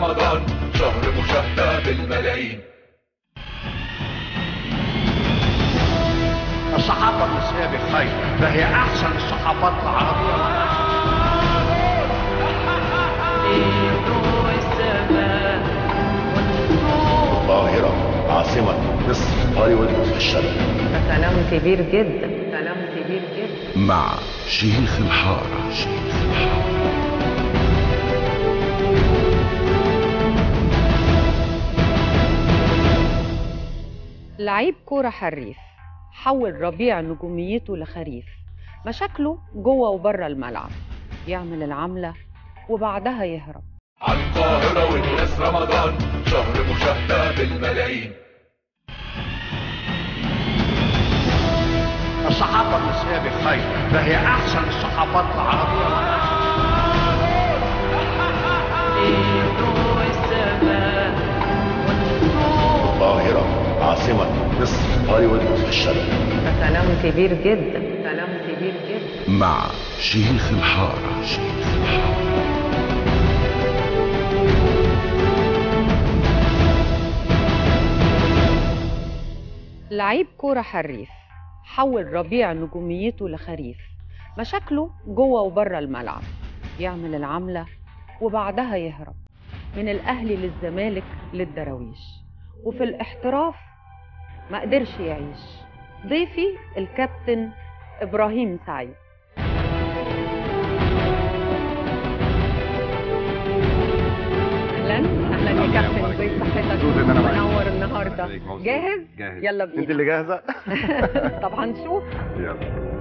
رمضان شهر مشاهدة بالملايين الصحافة المصرية بخير فهي أحسن الصحافات العربية القاهرة عاصمة مصر هوليوود الشرق كلام كبير جدا كلام كبير جدا مع شيخ الحارة شيخ الحارة لعيب كورة حريف حول ربيع نجوميته لخريف مشاكله جوه وبره الملعب يعمل العملة وبعدها يهرب على القاهرة والناس رمضان شهر مشاهدة بالملايين الصحافة المصرية بخير فهي أحسن الصحافات العربية القاهرة عاصمة مصر هوليوود الشرق كلام كبير جدا كلام كبير جدا مع شيخ الحارة شيخ الحارة لعيب كورة حريف حول ربيع نجوميته لخريف مشاكله جوه وبره الملعب يعمل العملة وبعدها يهرب من الأهلي للزمالك للدراويش وفي الاحتراف ما قدرش يعيش ضيفي الكابتن إبراهيم سعيد اهلا اهلا يا كابتن ازي صحتك مبسوط إن أنا معاك. منور النهارده عليك، مبسوط. جاهز جاهز يلا انت بينا اللي جاهزه طب هنشوف يلا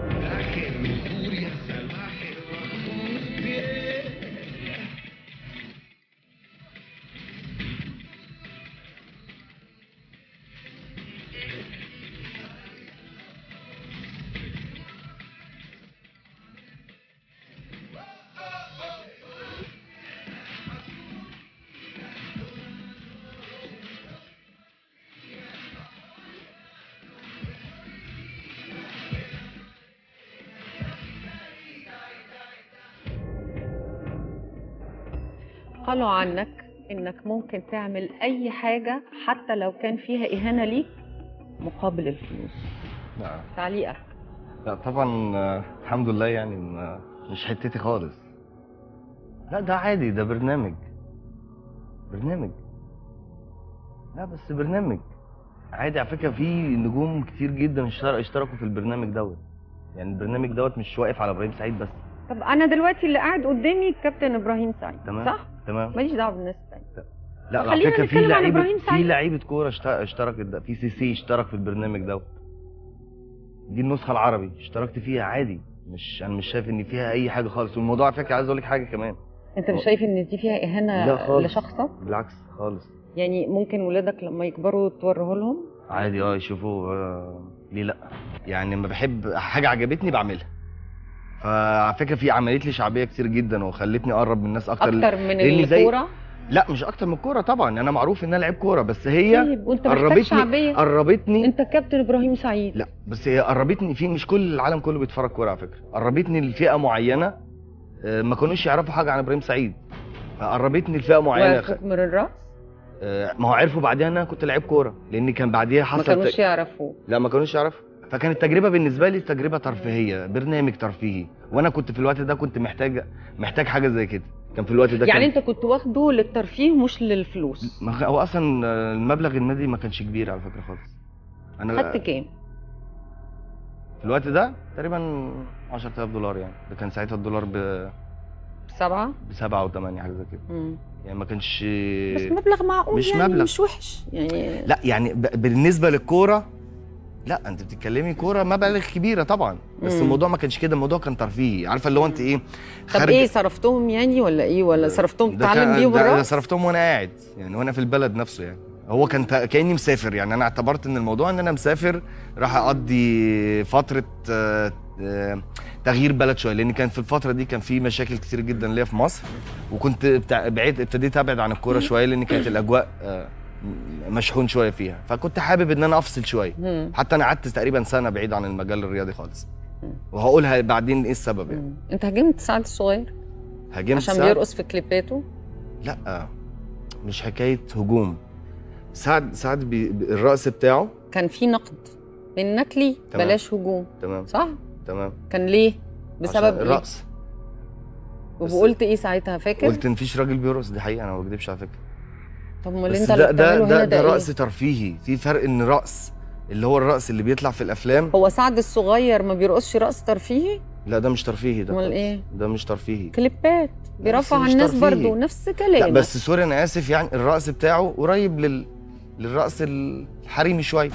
قالوا عنك انك ممكن تعمل اي حاجة حتى لو كان فيها اهانة ليك مقابل الفلوس لا, تعليقك لا طبعا آه، الحمد لله يعني ما- مش حتتي خالص لا ده عادي ده برنامج برنامج لا بس برنامج عادي على فكره في نجوم كتير جدا اشتر- اشتركوا في البرنامج دوت يعني البرنامج دوت مش واقف على ابراهيم سعيد بس طب انا دلوقتي اللي قاعد قدامي الكابتن ابراهيم سعيد تمام صح تمام ماليش دعوه بالناس التانية لا طب على خلينا فكره في نتكلم عن لعيبه إبراهيم في سعيد. لعيبه كوره اشت- اشتركت ده في سي سي اشترك في البرنامج دوت دي النسخه العربي اشتركت فيها عادي مش انا مش شايف ان فيها اي حاجه خالص والموضوع على فكره عايز اقول لك حاجه كمان انت مش شايف ان دي فيها اهانة لا خالص. لشخصك بالعكس خالص يعني ممكن ولادك لما يكبروا توريه لهم عادي اه يشوفوا آه ليه لا يعني لما بحب حاجه عجبتني بعملها فعلى فكره في عملت لي شعبيه كتير جدا وخلتني اقرب من الناس اكتر اكتر من لأني زي- الكوره لا مش اكتر من الكوره طبعا انا معروف ان انا لعيب كوره بس هي طيب وانت محتاج قربتني شعبيه قربتني انت كابتن ابراهيم سعيد لا بس هي قربتني في مش كل العالم كله بيتفرج كوره على فكره قربتني لفئه معينه آه، ما كانوش يعرفوا حاجه عن ابراهيم سعيد فقربتني لفئه معينه خ- وفوق من الراس آه، ما هو عرفوا بعديها ان انا كنت لعيب كوره لان كان بعديها ما حصل كانوش ت- يعرفوا لا ما كانوش يعرفوا فكانت التجربه بالنسبه لي تجربه ترفيهيه برنامج ترفيهي وانا كنت في الوقت ده كنت محتاج محتاج حاجه زي كده كان في الوقت ده يعني كان انت كنت واخده للترفيه مش للفلوس ما خ- هو اصلا آه، المبلغ المادي ما كانش كبير على فكره خالص انا خدت كام في الوقت ده تقريبا 10000 دولار يعني ده كان ساعتها الدولار ب سبعة بسبعة او ثمانية حاجه زي كده مم. يعني ما كانش بس مبلغ معقول مش يعني مبلغ. مش وحش يعني لا يعني ب... بالنسبه للكوره لا انت بتتكلمي كوره مبالغ كبيره طبعا بس مم. الموضوع ما كانش كده الموضوع كان ترفيهي عارفه اللي هو انت ايه طب ايه صرفتهم يعني ولا ايه ولا صرفتهم ده تتعلم كان- بيهم ده- ده الراس صرفتهم وانا قاعد يعني وانا في البلد نفسه يعني هو كان ت- كاني مسافر يعني انا اعتبرت ان الموضوع ان انا مسافر راح اقضي فتره آه، آه، تغيير بلد شويه لان كان في الفتره دي كان في مشاكل كتير جدا ليا في مصر وكنت بتاع بعيد ابتديت ابعد عن الكوره شويه لان كانت الاجواء آه، م- مشحون شويه فيها فكنت حابب ان انا افصل شويه مم. حتى انا قعدت تقريبا سنه بعيد عن المجال الرياضي خالص وهقولها بعدين ايه السبب يعني مم. انت هاجمت سعد الصغير هاجمت عشان سعد؟ بيرقص في كليباته لا مش حكايه هجوم سعد سعد بي الرقص بتاعه كان في نقد منك ليه تمام. بلاش هجوم تمام صح تمام كان ليه بسبب عشان ايه الرقص بس- وقلت ايه ساعتها فاكر قلت مفيش راجل بيرقص دي حقيقه انا ما بكدبش على فكره طب امال بس انت ده اللي ده بتعمله هنا ده, ده, ده إيه؟ رقص ترفيهي في فرق ان رقص اللي هو الرقص اللي بيطلع في الافلام هو سعد الصغير ما بيرقصش رقص ترفيهي لا ده مش ترفيهي ده امال خالص. ايه ده مش ترفيهي كليبات بيرفع مش الناس ترفيهي. برضو نفس لا كلامك بس سوري انا اسف يعني الرقص بتاعه قريب لل للرقص الحريمي شويه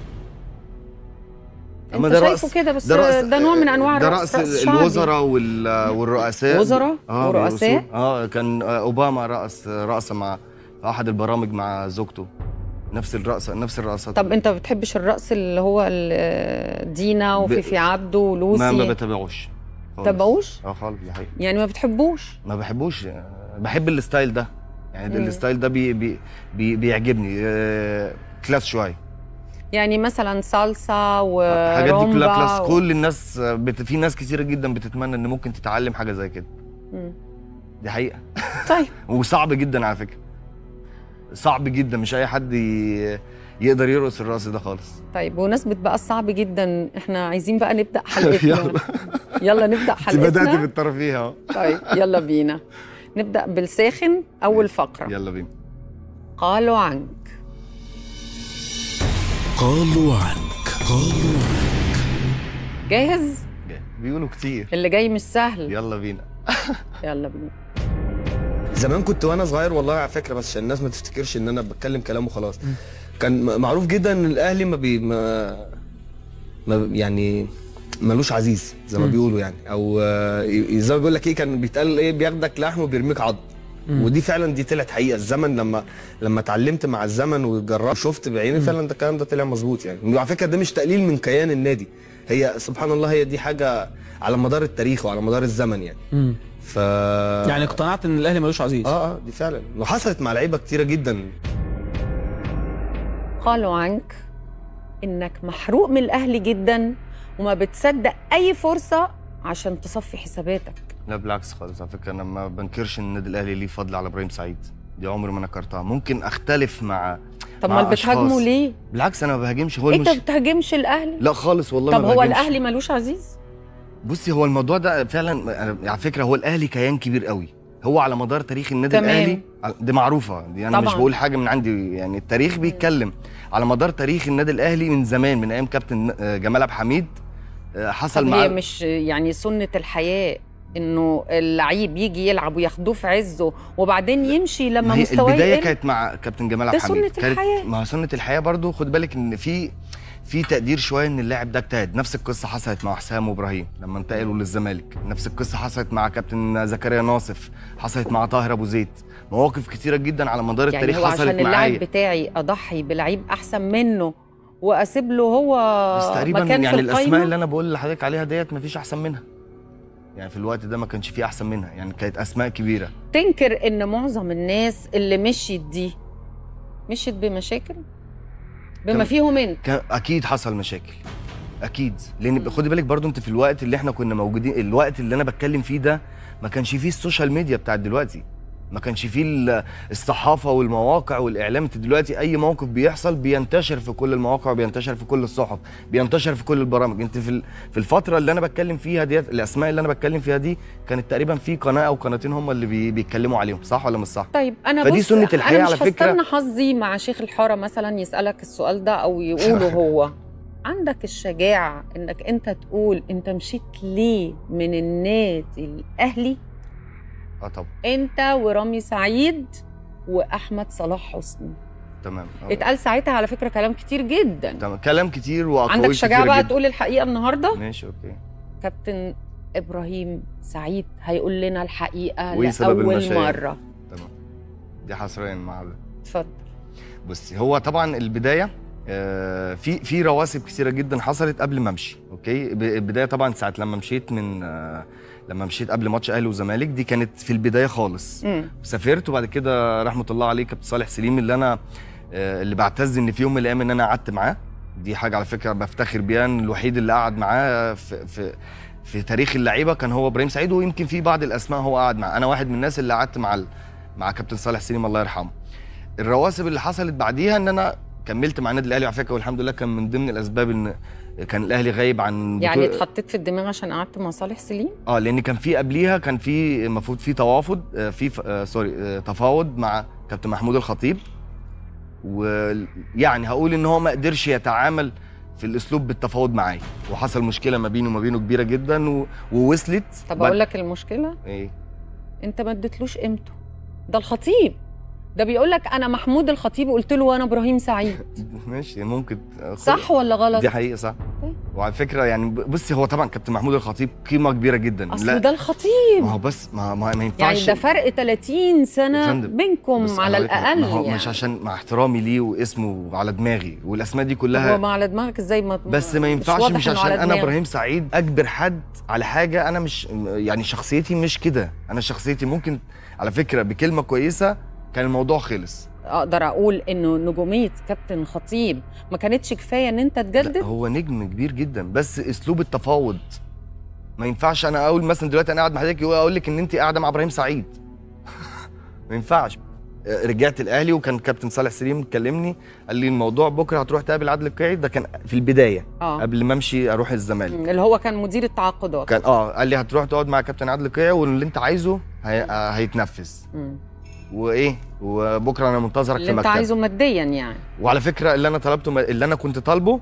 انت ده شايفه رقص- كده بس ده رقص ده نوع من انواع ده الرقص رقص شعبي. الوزراء وال والرؤساء وزراء اه ورؤساء بيرقصوا. اه كان آه، اوباما رقص رقصه مع في احد البرامج مع زوجته نفس الرقصه نفس الرقصات طب انت ما بتحبش الرقص اللي هو ال- دينا وفيفي عبده ولوسي ما ما بتابعوش خالص. تابعوش؟ اه خالص دي حقيقة يعني ما بتحبوش ما بحبوش آه، بحب الستايل ده يعني مم. الستايل ده بي بي بي بيعجبني آه كلاس شويه يعني مثلا صلصه الحاجات دي كلها كلاس ورومبا و... كل الناس آه، بت... في ناس كتيره جدا بتتمنى ان ممكن تتعلم حاجه زي كده مم. دي حقيقه طيب وصعب جدا على فكره صعب جدا مش اي حد ي... يقدر يرقص الرقص ده خالص طيب بمناسبة بقى الصعب جدا احنا عايزين بقى نبدأ حلقتنا يلا. يلا نبدأ انت بدات حلقتنا بالترفيه اهو طيب يلا بينا نبدأ بالساخن أول فقرة يلا بينا قالوا عنك قالوا عنك قالوا عنك جاهز جاي. بيقولوا كتير اللي جاي مش سهل يلا بينا يلا بينا زمان كنت وانا صغير والله على فكره بس عشان الناس ما تفتكرش ان انا بتكلم كلام وخلاص كان م- معروف جدا ان الاهلي ما بي ما, ما يعني ملوش عزيز زي ما بيقولوا يعني او آه، ي- زي ما بيقول لك ايه كان بيتقال ايه بياخدك لحم وبيرميك عظم ودي فعلا دي طلعت حقيقه الزمن لما لما اتعلمت مع الزمن وجربت وشفت بعيني فعلا ده الكلام ده طلع مظبوط يعني وعلى فكره ده مش تقليل من كيان النادي هي سبحان الله هي دي حاجه على مدار التاريخ وعلى مدار الزمن يعني مم. ف يعني اقتنعت ان الاهلي ملوش عزيز اه اه دي فعلا وحصلت مع لعيبه كتيره جدا قالوا عنك إنك محروق من الأهل جدا وما بتصدق أي فرصة عشان تصفي حساباتك لا بالعكس خالص على فكره انا ما بنكرش ان النادي الاهلي ليه فضل على ابراهيم سعيد دي عمري ما نكرتها ممكن اختلف مع طب مع ما بتهاجموا أشخاص. ليه؟ بالعكس انا ما بهاجمش هو انت المش... بتهاجمش الأهلي لا خالص والله طب ما هو بهاجمش. الأهلي ملوش عزيز؟ بصي هو الموضوع ده فعلا أنا- على فكره هو الاهلي كيان كبير قوي هو على مدار تاريخ النادي تمام. الاهلي دي معروفه دي انا مش طبعاً. بقول حاجه من عندي يعني التاريخ بيتكلم على مدار تاريخ النادي الاهلي من زمان من ايام كابتن آه، جمال عبد الحميد آه، حصل طب مع هي مش يعني سنة الحياة انه اللعيب يجي يلعب وياخدوه في عزه وبعدين يمشي لما ما هي مستواه البدايه يقل كانت مع كابتن جمال ده عبد الحميد سنة كانت الحياة. ما هو سنه الحياه برضو خد بالك ان في في تقدير شويه ان اللاعب ده اجتهد نفس القصه حصلت مع حسام وابراهيم لما انتقلوا للزمالك نفس القصه حصلت مع كابتن زكريا ناصف حصلت مع طاهر ابو زيد مواقف كتيره جدا على مدار يعني التاريخ هو عشان حصلت اللاعب معايا بتاعي اضحي بلعيب احسن منه واسيب له هو بس تقريبا مكان يعني في الاسماء القايمة اللي انا بقول لحضرتك عليها ديت مفيش احسن منها يعني في الوقت ده ما كانش فيه احسن منها يعني كانت اسماء كبيره تنكر ان معظم الناس اللي مشيت دي مشيت بمشاكل بما كم- فيهم انت كان اكيد حصل مشاكل اكيد لان خدي بالك برضو انت في الوقت اللي احنا كنا موجودين الوقت اللي انا بتكلم فيه ده ما كانش فيه السوشيال ميديا بتاعت دلوقتي ما كانش فيه ال- الصحافه والمواقع والاعلام انت دلوقتي اي موقف بيحصل بينتشر في كل المواقع وبينتشر في كل الصحف بينتشر في كل البرامج انت في ال- في الفتره اللي انا بتكلم فيها ديت الاسماء اللي انا بتكلم فيها دي كانت تقريبا في قناه او قناتين هم اللي بي بيتكلموا عليهم صح ولا مش صح طيب انا فدي بص سنة الحياة انا مش على فكرة. هستنى حظي مع شيخ الحاره مثلا يسالك السؤال ده او يقوله هو عندك الشجاعه انك انت تقول انت مشيت ليه من النادي الاهلي اه طبعا انت ورامي سعيد واحمد صلاح حسني تمام آه. اتقال ساعتها على فكره كلام كتير جدا تمام كلام كتير واقاويل عندك شجاعه كتيرة بقى جدا. تقول الحقيقه النهارده ماشي اوكي كابتن ابراهيم سعيد هيقول لنا الحقيقه وإيه سبب لاول المشاكل؟ مره تمام دي حصريا مع ده اتفضل بصي هو طبعا البدايه آه، في في رواسب كثيره جدا حصلت قبل ما امشي اوكي ب- البدايه طبعا ساعه لما مشيت من آه، لما مشيت قبل ماتش اهلي وزمالك دي كانت في البدايه خالص مم. سافرت وبعد كده رحمه الله عليه كابتن صالح سليم اللي انا آه، اللي بعتز ان في يوم من الايام ان انا قعدت معاه دي حاجه على فكره بفتخر بيها إن الوحيد اللي قعد معاه في في في تاريخ اللعيبه كان هو ابراهيم سعيد ويمكن في بعض الاسماء هو قعد معاه انا واحد من الناس اللي قعدت مع ال- مع كابتن صالح سليم الله يرحمه الرواسب اللي حصلت بعديها ان انا كملت مع النادي الاهلي على فكره والحمد لله كان من ضمن الاسباب ان كان الاهلي غايب عن يعني بطولة- اتحطيت في الدماغ عشان قعدت مع صالح سليم اه لان كان في قبليها كان في المفروض في توافد آه، في ف- آه، سوري آه، تفاوض مع كابتن محمود الخطيب ويعني هقول ان هو ما قدرش يتعامل في الاسلوب بالتفاوض معايا وحصل مشكله ما بيني وما بينه كبيره جدا و... ووصلت طب بعد- اقول لك المشكله ايه انت ما اديتلوش قيمته ده الخطيب ده بيقول لك انا محمود الخطيب قلت له وانا ابراهيم سعيد ماشي ممكن آه، خد- صح ولا غلط دي حقيقه صح طيب. وعلى فكره يعني ب- بصي هو طبعا كابتن محمود الخطيب قيمه كبيره جدا اصل ده الخطيب ما هو بس ما, ما, ما يعني ينفعش ده فرق 30 يا سنه فندم، بينكم بس على أنا هقولك- الاقل ما هو يعني مش عشان مع احترامي ليه واسمه على دماغي والاسماء دي هو كلها ما على دماغك ازاي ما بس ما ينفعش واضح مش إنه عشان على انا دماغك. ابراهيم سعيد اجبر حد على حاجه انا مش يعني شخصيتي مش كده انا شخصيتي ممكن على فكره بكلمه كويسه كان الموضوع خلص اقدر اقول انه نجوميه كابتن خطيب ما كانتش كفايه ان انت لا تجدد هو نجم كبير جدا بس اسلوب التفاوض ما ينفعش انا اقول مثلا دلوقتي انا قاعد مع حضرتك واقول لك ان انت قاعده مع ابراهيم سعيد ما ينفعش رجعت الاهلي وكان كابتن صالح سليم كلمني قال لي الموضوع بكره هتروح تقابل عادل القيعي ده كان في البدايه اه قبل ما امشي اروح الزمالك اللي هو كان مدير التعاقدات كان اه قال لي هتروح تقعد مع كابتن عادل القيعي واللي انت عايزه هي... آه، هيتنفذ مم. وايه وبكره انا منتظرك اللي في انت مكتب عايزه ماديا يعني وعلى فكره اللي انا طلبته اللي انا كنت طالبه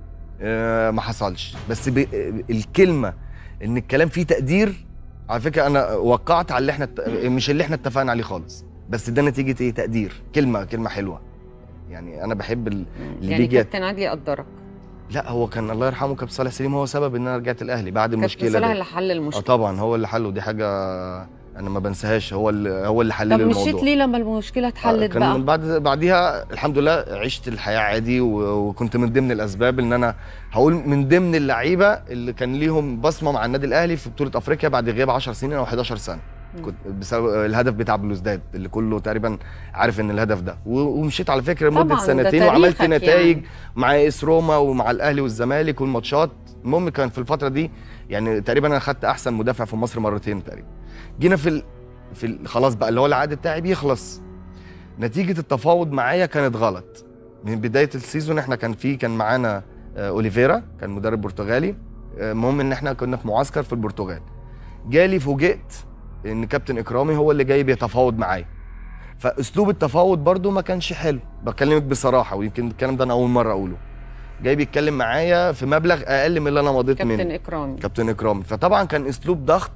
آه، ما حصلش بس ب... الكلمه ان الكلام فيه تقدير على فكره انا وقعت على اللي احنا ات- مش اللي احنا اتفقنا عليه خالص بس ده نتيجه ايه تقدير كلمه كلمه حلوه يعني انا بحب ال- اللي يعني بيجي كابتن عادل يقدرك لا هو كان الله يرحمه كابتن صالح سليم هو سبب ان انا رجعت الاهلي بعد كابتن المشكله صلاح دي اللي حل اه المشكله طبعا هو اللي حله دي حاجه انا ما بنساهاش هو اللي هو اللي حل طب لي الموضوع مشيت ليه لما المشكله اتحلت كان بقى من بعد بعديها الحمد لله عشت الحياه عادي و- وكنت من ضمن الاسباب ان انا هقول من ضمن اللعيبه اللي كان ليهم بصمه مع النادي الاهلي في بطوله افريقيا بعد غياب 10 سنين او 11 سنه كنت بسبب الهدف بتاع بلوزداد اللي كله تقريبا عارف ان الهدف ده و- ومشيت على فكره طبعاً، لمده وده سنتين وعملت تاريخك نتائج يعني. مع اس روما ومع الاهلي والزمالك والماتشات المهم كان في الفتره دي يعني تقريبا انا خدت احسن مدافع في مصر مرتين تقريبا جينا في ال... في ال... خلاص بقى اللي هو العقد بتاعي بيخلص نتيجه التفاوض معايا كانت غلط من بدايه السيزون احنا كان في كان معانا آه، اوليفيرا كان مدرب برتغالي آه، المهم ان احنا كنا في معسكر في البرتغال جالي فوجئت ان كابتن اكرامي هو اللي جاي بيتفاوض معايا فاسلوب التفاوض برضو ما كانش حلو بكلمك بصراحه ويمكن الكلام ده انا اول مره اقوله جاي بيتكلم معايا في مبلغ اقل من اللي انا مضيت منه كابتن اكرامي كابتن اكرامي فطبعا كان اسلوب ضغط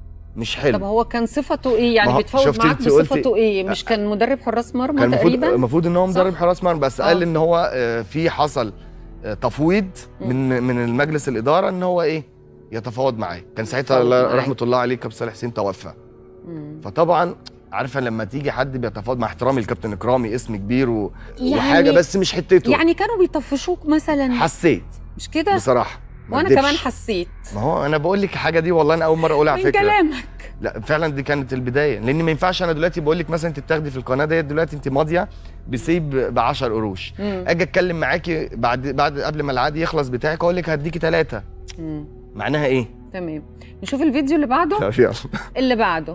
مش طب حلو هو كان صفته ايه يعني ما هو- بيتفاوض شفتي معاك انت قلتي- بصفته ايه مش كان مدرب حراس مرمى كان المفروض تقريبا المفروض ان هو مدرب صح؟ حراس مرمى بس آه. قال ان هو آه، في حصل آه، تفويض من من المجلس الاداره ان هو ايه يتفاوض معايا كان ساعتها يتفاوض الله- معاك. رحمه الله عليه كابتن صالح حسين توفى مم. فطبعا عارفه لما تيجي حد بيتفاوض مع احترامي لكابتن اكرامي اسم كبير و... يعني- وحاجه بس مش حتته يعني كانوا بيطفشوك مثلا حسيت مش كده بصراحه ما وانا أكدبش. كمان حسيت ما هو انا بقول لك الحاجه دي والله انا اول مره اقولها على من فكره كلامك لا فعلا دي كانت البدايه لان ما ينفعش انا دلوقتي بقول لك مثلا انت بتاخدي في القناه ديت دلوقتي انت ماضيه بسيب ب 10 قروش مم. اجي اتكلم معاكي بعد بعد قبل ما العقد يخلص بتاعك اقول لك هديكي ثلاثه مم. معناها ايه؟ تمام نشوف الفيديو اللي بعده طب يلا اللي بعده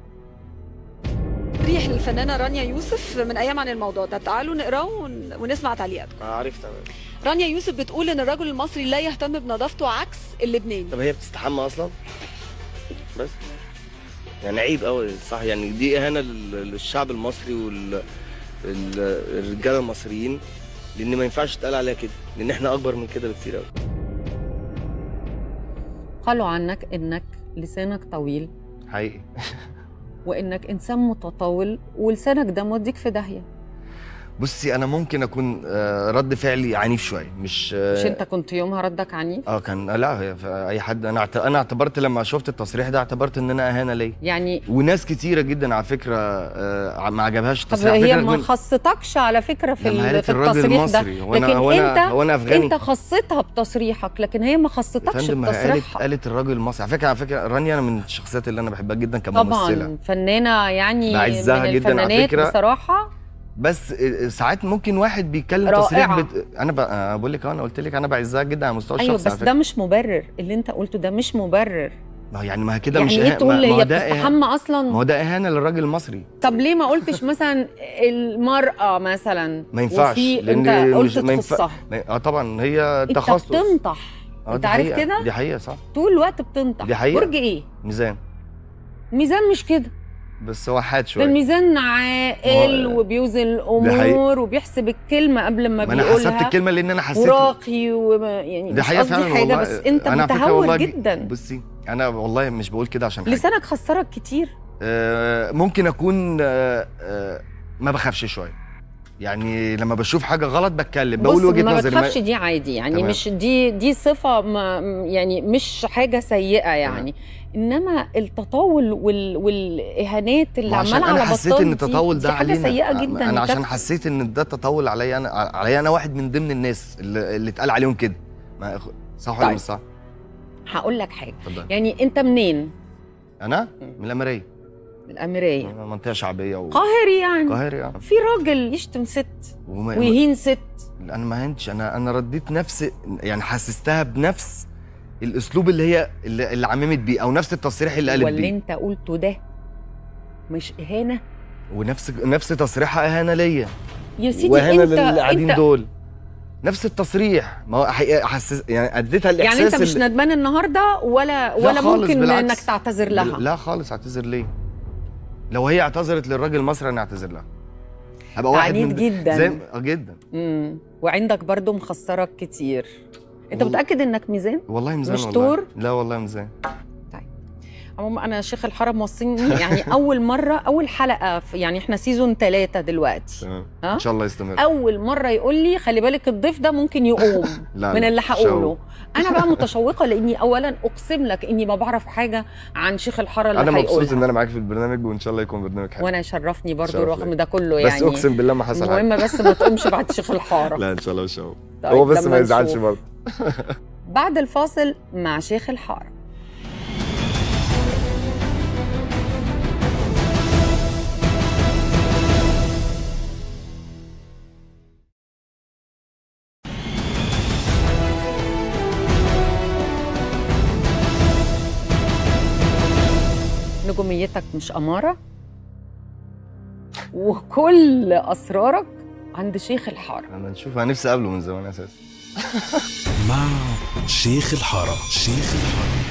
تصريح للفنانة رانيا يوسف من أيام عن الموضوع ده تعالوا نقراه ون- ونسمع تعليقاتكم عارف تمام رانيا يوسف بتقول إن الرجل المصري لا يهتم بنظافته عكس اللبناني طب هي بتستحمى اصلا بس يعني عيب قوي صح يعني دي اهانه لل- للشعب المصري والرجاله المصريين لان ما ينفعش تتقال عليها كده لان احنا اكبر من كده بكتير قوي قالوا عنك انك لسانك طويل حقيقي وانك انسان متطاول ولسانك ده موديك في داهيه بصي انا ممكن اكون آه، رد فعلي عنيف شويه مش آه، مش انت كنت يومها ردك عنيف اه كان لا هي ف- اي حد انا اعت- انا اعتبرت لما شفت التصريح ده اعتبرت ان انا اهانه ليا يعني وناس كتيره جدا على فكره آه، ما عجبهاش طب التصريح على هي فكرة ما من- خصتكش على فكره في, لما ال- قالت في الراجل التصريح ده المصري، هو أنا- لكن هو أنا- انت هو أنا أفغاني؟ انت خصتها بتصريحك لكن هي ما خصتكش فندم ما هي قالت بتصريحها قالت الراجل المصري على فكره على فكره رانيا انا من الشخصيات اللي انا بحبها جدا كممثله طبعا فنانه يعني بعزها من جداً على الفنانات فكرة. بصراحه بس ساعات ممكن واحد بيتكلم رائعة. تصريح بت... انا ب... أنا بقول لك أهو، انا قلت لك انا بعزها جدا على المستوى ايوه الشخصي بس على ده فكرة. مش مبرر اللي انت قلته ده مش مبرر ما هو يعني ما هي كده يعني مش ايه إهانة- تقول ما- ما هو هي ده إهانة- بتستحمى ما اصلا هو ده اهانه للراجل المصري طب ليه ما قلتش مثلا المرأة مثلا ما ينفعش وفي لان انت قلت مش- ما ينفع- تخصها ما- اه طبعا هي انت تخصص بتنطح آه، انت دي عارف حقيقة. كده دي حقيقه صح طول الوقت بتنطح دي حقيقة. برج ايه ميزان ميزان مش كده بس هو حاد ده شويه الميزان عاقل ما هو- وبيوزن حقيقة. الامور وبيحسب الكلمه قبل ما ما انا بيقولها حسبت الكلمه لان انا حسيت وراقي وما يعني دي مش حقيقه قصدي فعلا حاجه والله بس انت أنا على فكرة متهور والله جدا بصي انا والله مش بقول كده عشان حاجه لسانك خسرك كتير آه، ممكن اكون آه، آه، ما بخافش شويه يعني لما بشوف حاجه غلط بتكلم بص بقول وجهه ما نظري بتخافش دي عادي يعني تمام. مش دي دي صفه ما يعني مش حاجه سيئه يعني انما التطاول وال والاهانات اللي ما عشان عماله على انا حسيت بطال ان دي- التطاول ده دي حاجه علينا سيئه جدا انا يا عشان كابتن. حسيت ان ده تطاول عليا انا عليا انا واحد من ضمن الناس اللي, اللي اتقال عليهم كده ما صح ولا طيب. مش صح هقول لك حاجه اتفضل يعني انت منين انا من الاميريه من الاميريه منطقه شعبيه و... قاهري يعني قاهري اه في راجل يشتم ست وما... ويهين ست انا ما هنتش انا انا رديت نفس يعني حسستها بنفس الاسلوب اللي هي اللي, اللي عممت بيه او نفس التصريح اللي قالت واللي بيه انت قلته ده مش اهانه ونفس نفس تصريحها اهانه ليا يا سيدي واهانه انت للي قاعدين انت دول نفس التصريح ما هو حقيقة حسس يعني اديتها الاحساس يعني انت مش اللي- ندمان النهارده ولا لا ولا خالص، ممكن بالعكس. انك تعتذر لها لا خالص اعتذر ليه لو هي اعتذرت للراجل المصري انا اعتذر لها هبقى واحد عنيد من جدا. زي اه جدا امم وعندك برضو مخسرك كتير انت والله- متاكد انك ميزان والله ميزان مش والله طور؟ لا والله ميزان عموما انا شيخ الحرم وصيني يعني اول مره اول حلقه في يعني احنا سيزون ثلاثة دلوقتي تمام ها؟ ان شاء الله يستمر اول مره يقول لي خلي بالك الضيف ده ممكن يقوم لا من لا، اللي هقوله شو. انا بقى متشوقه لاني اولا اقسم لك اني ما بعرف حاجه عن شيخ الحاره اللي انا مبسوط هيقولها ان انا معاك في البرنامج وان شاء الله يكون برنامج حلو وانا يشرفني برضو شرف رغم ليا. ده كله بس يعني اقسم بالله ما حصل حاجه المهم بس ما تقومش بعد شيخ الحاره لا ان شاء الله مش هو طيب، هو بس لما ما يزعلش نشوف. برضه بعد الفاصل مع شيخ الحاره نجوميتك مش أمارة وكل أسرارك عند شيخ الحارة انا نشوف انا نفسي اقابله من زمان اساسا مع شيخ الحارة شيخ الحارة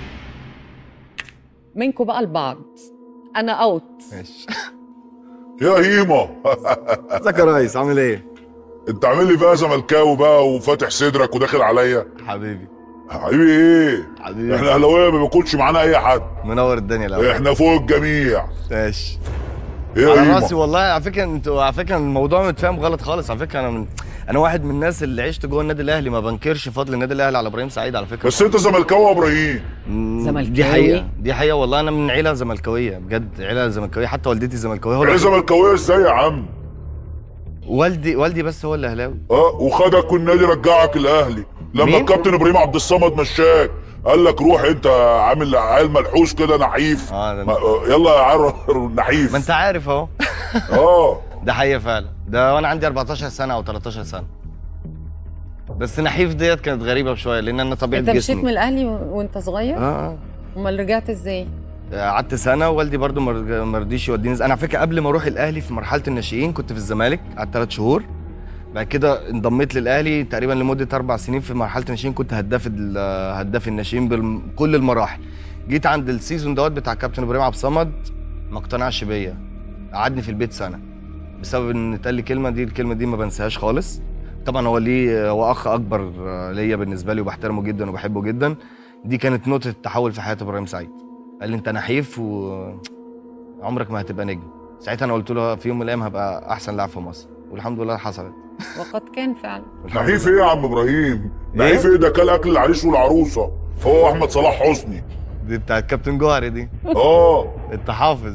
منكم بقى البعض أنا أوت ماشي يا هيما ازيك يا ريس عامل ايه انت عامل لي بقى زملكاوي بقى وفاتح صدرك وداخل عليا حبيبي حبيبي ايه حبيبي احنا اهلاويه ما بيكونش معانا اي حد منور الدنيا الاول احنا فوق الجميع ماشي ايه يا على راسي هيما والله على فكره انتوا على فكره الموضوع متفاهم غلط خالص على فكره انا من انا واحد من الناس اللي عشت جوه النادي الاهلي ما بنكرش فضل النادي الاهلي على ابراهيم سعيد على فكره بس انت زملكاوي يا ابراهيم مم، زملكاوي؟ دي حقيقه دي حقيقه والله انا من عيله زملكاويه بجد عيله زملكاويه حتى والدتي زملكاويه هو يعني الوحيد- زملكاويه ازاي يا عم والدي والدي بس هو اللي اهلاوي اه وخدك والنادي رجعك الاهلي لما مين؟ الكابتن ابراهيم عبد الصمد مشاك قال لك روح انت عامل عيل ملحوس كده نحيف اه ده ما آه، يلا يا عيال نحيف ما انت عارف اهو اه ده حقيقه فعلا ده وانا عندي 14 سنه او 13 سنه بس نحيف ديت كانت غريبه شويه لان انا طبيعه أنت مشيت جسمي من الأهلي و- وأنت صغير؟ اه أمال رجعت إزاي؟ قعدت سنه ووالدي برضو ما رج- ما رضيش يوديني انا على فكره قبل ما اروح الاهلي في مرحله الناشئين كنت في الزمالك قعدت ثلاث شهور بعد كده انضميت للاهلي تقريبا لمده اربع سنين في مرحله الناشئين كنت هداف ال- هداف الناشئين بكل المراحل جيت عند السيزون دوت بتاع كابتن ابراهيم عبد الصمد ما اقتنعش بيا قعدني في البيت سنه بسبب ان اتقال لي كلمه دي الكلمه دي ما بنساهاش خالص طبعا هو ليه هو اخ اكبر ليا بالنسبه لي وبحترمه جدا وبحبه جدا دي كانت نقطه التحول في حياه ابراهيم سعيد قال لي انت نحيف وعمرك ما هتبقى نجم ساعتها انا قلت له في يوم من الايام هبقى احسن لاعب في مصر والحمد لله حصلت وقد كان فعلا والحمد نحيف لله. ايه يا عم ابراهيم نحيف ايه ده كل اكل العريس والعروسه هو احمد صلاح حسني دي بتاعت كابتن جوهري دي اه انت حافظ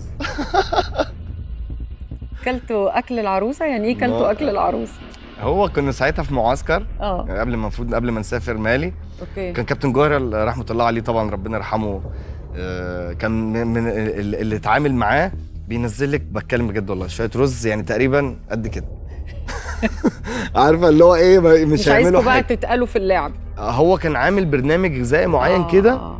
كلتوا أكل العروسة يعني إيه كلتوا ما- أكل العروسة؟ هو كنا ساعتها في معسكر آه قبل ما المفروض قبل ما نسافر مالي أوكي كان كابتن جوهر رحمه الله عليه طبعا ربنا يرحمه آه، كان من من ال- اللي اتعامل معاه بينزل لك بتكلم بجد والله شويه رز يعني تقريبا قد كده عارفه اللي هو ايه ما- مش, مش هيعملوا عايزكم بقى حاجه تتقالوا في اللعب هو كان عامل برنامج غذائي معين كده آه.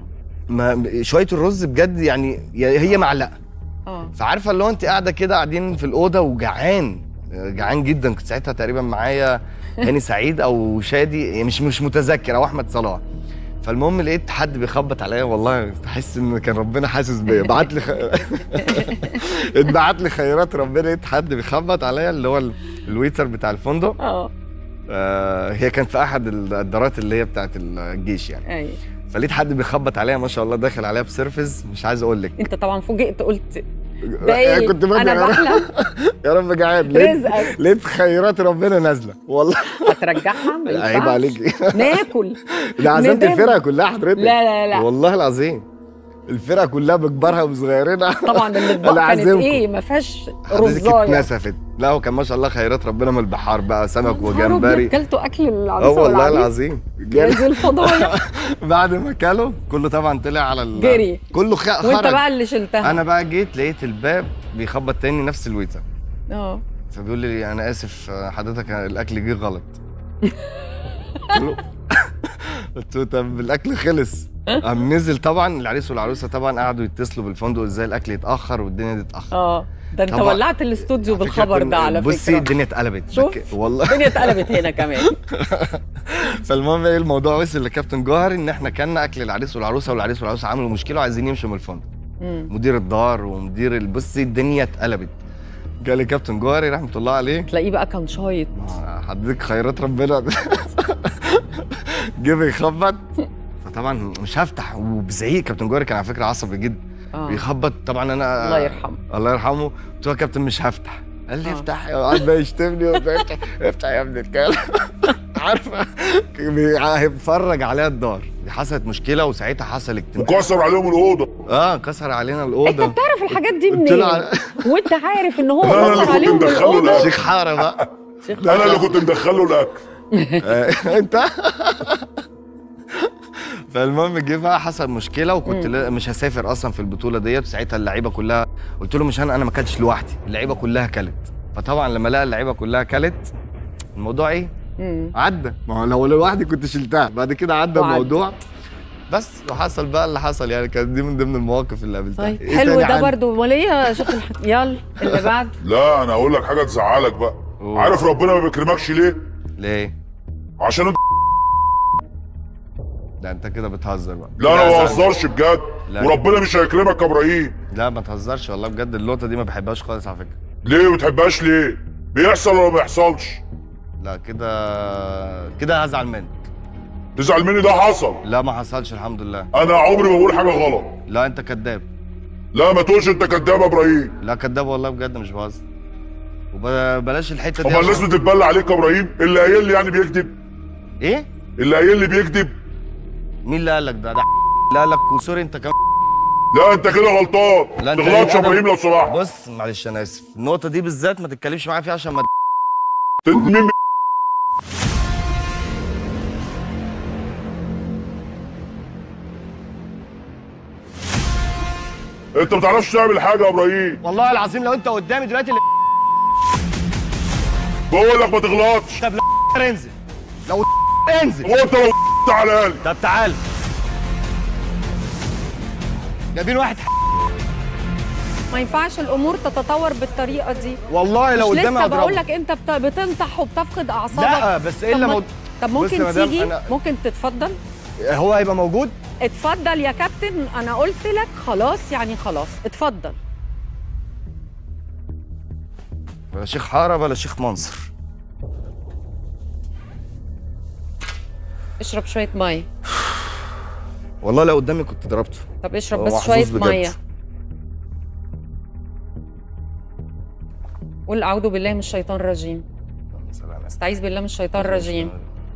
ما شويه الرز بجد يعني هي معلقه اه فعارفه اللي هو انت قاعده كده قاعدين في الاوضه وجعان جعان جدا كنت ساعتها تقريبا معايا هاني سعيد او شادي مش مش متذكر او احمد صلاح فالمهم لقيت حد بيخبط عليا والله تحس ان كان ربنا حاسس بيا بعت لي خ... اتبعت لي خيرات ربنا لقيت حد بيخبط عليا اللي هو ال- الويتر بتاع الفندق اه آه هي كانت في احد الدارات اللي هي بتاعت الجيش يعني ايوه فلقيت حد بيخبط عليا ما شاء الله داخل عليا بسيرفز مش عايز اقول لك انت طبعا فوجئت قلت ده ايه كنت بدعي انا يا رب- بحلم يا رب جعان لقيت رزقك لقيت خيرات ربنا نازله والله هترجعها ما عيب ينفعش. عليك ناكل ده عزمت ندم. الفرقه كلها حضرتك لا لا لا والله العظيم الفرقه كلها بكبارها وصغيرينها طبعا الاطباق أنا كانت عازمكم. ايه ما فيهاش حضرتك رزايه اتنسفت لا هو كان ما شاء الله خيرات ربنا من البحار بقى سمك نهار وجمبري أبيض، كلتوا اكل اه العروسه والله والعريس العظيم يا جري. ذي الفضايح بعد ما كلوا كله طبعا طلع على ال... جري. كله خ... خرج وانت بقى اللي شلتها انا بقى جيت لقيت الباب بيخبط تاني نفس الويتر اه فبيقول لي انا اسف حضرتك الاكل جه غلط قلت له- قلت له طب الاكل خلص قام نزل طبعا العريس والعروسه طبعا قعدوا يتصلوا بالفندق ازاي الاكل يتاخر والدنيا تتاخر اه ده انت طبعا. ولعت الاستوديو بالخبر ده على بصي فكره الدنيا اتقلبت شوف. بك- والله الدنيا اتقلبت هنا كمان فالمهم ايه الموضوع وصل لكابتن جوهري ان احنا كلنا اكل العريس والعروسه والعريس والعروسه عملوا مشكله وعايزين يمشوا من الفندق مم. مدير الدار ومدير ال- بصي الدنيا اتقلبت جالي كابتن جوهري رحمه الله عليه تلاقيه بقى كان شايط حضرتك خيرات ربنا جه بيخبط فطبعا مش هفتح وبزعيق كابتن جوهري كان على فكره عصبي جدا اه بيخبط طبعا انا الله يرحمه الله يرحمه قلت له يا كابتن مش هفتح قال لي آه. افتح قعد بقى يشتمني وبتاع، افتح افتح يا ابن الكلب عارفه بي- هيفرج عليها الدار دي حصلت مشكله وساعتها حصل اجتماع وكسر عليهم الاوضه اه كسر علينا انت الاوضه بتعرف الحاجات دي قلت له منين على- وانت عارف ان هو أنا اللي كسر كنت عليهم مدخله الاوضه الأكل. شيخ حاره بقى شيخ ده انا اللي كنت مدخله الاكل آه، انت فالمهم جه بقى حصل مشكله وكنت لا- مش هسافر اصلا في البطوله ديت ساعتها اللعيبه كلها قلت له مش انا انا ما اكلتش لوحدي اللعيبه كلها كلت فطبعا لما لقى اللعيبه كلها كلت الموضوع ايه مم. عدى ما هو لو لوحدي كنت شلتها بعد كده عدى وعدى. الموضوع بس وحصل بقى اللي حصل يعني كانت دي من ضمن المواقف اللي قابلتها طيب إيه حلو تاني ده عندك؟ برضو امال ايه يا شيخ الح... يلا اللي بعد لا انا اقول لك حاجه تزعلك بقى أوه. عارف ربنا ما بيكرمكش ليه ليه عشان انت ده انت كده بتهزر بقى لا انا ما زعل. بهزرش بجد لا. وربنا مش هيكرمك يا ابراهيم لا ما تهزرش والله بجد اللقطه دي ما بحبهاش خالص على فكره ليه ما بتحبهاش ليه بيحصل ولا ما بيحصلش لا كده كده هزعل منك تزعل مني ده حصل لا ما حصلش الحمد لله انا عمري ما بقول حاجه غلط لا انت كذاب لا ما تقولش انت كداب يا ابراهيم لا كذاب والله بجد مش بهزر وبلاش الحته دي امال الناس عشان- بتتبلى عليك يا ابراهيم اللي قايل لي يعني بيكذب ايه اللي قايل لي بيكذب مين اللي قال لك ده ده لا قال لك وسوري انت كمان لا انت كده غلطان لا، ما انت تغلطش يا أنا- ابراهيم لو سمحت بص معلش انا اسف النقطه دي بالذات ما تتكلمش معايا فيها عشان ما انت مين انت ما بتعرفش تعمل حاجه يا ابراهيم والله العظيم لو انت قدامي دلوقتي اللي بقول لك ما تغلطش طب لا انزل لو انزل وانت لو تعالى لي طب تعال جايبين واحد ما ينفعش الامور تتطور بالطريقه دي والله لو مش قدامي لسه بقول هضربه لك انت بت- بتنطح وبتفقد اعصابك لا بس ايه طب اللي ما- مو... طب بص ممكن يا مدام، تيجي أنا- ممكن تتفضل هو هيبقى موجود اتفضل يا كابتن انا قلت لك خلاص يعني خلاص اتفضل ولا شيخ حاره ولا شيخ منصر اشرب شويه ميه والله لو قدامي كنت ضربته طب اشرب هو بس محظوظ شويه بجد. ميه قول اعوذ بالله من الشيطان الرجيم سلام استعيذ بالله من الشيطان الرجيم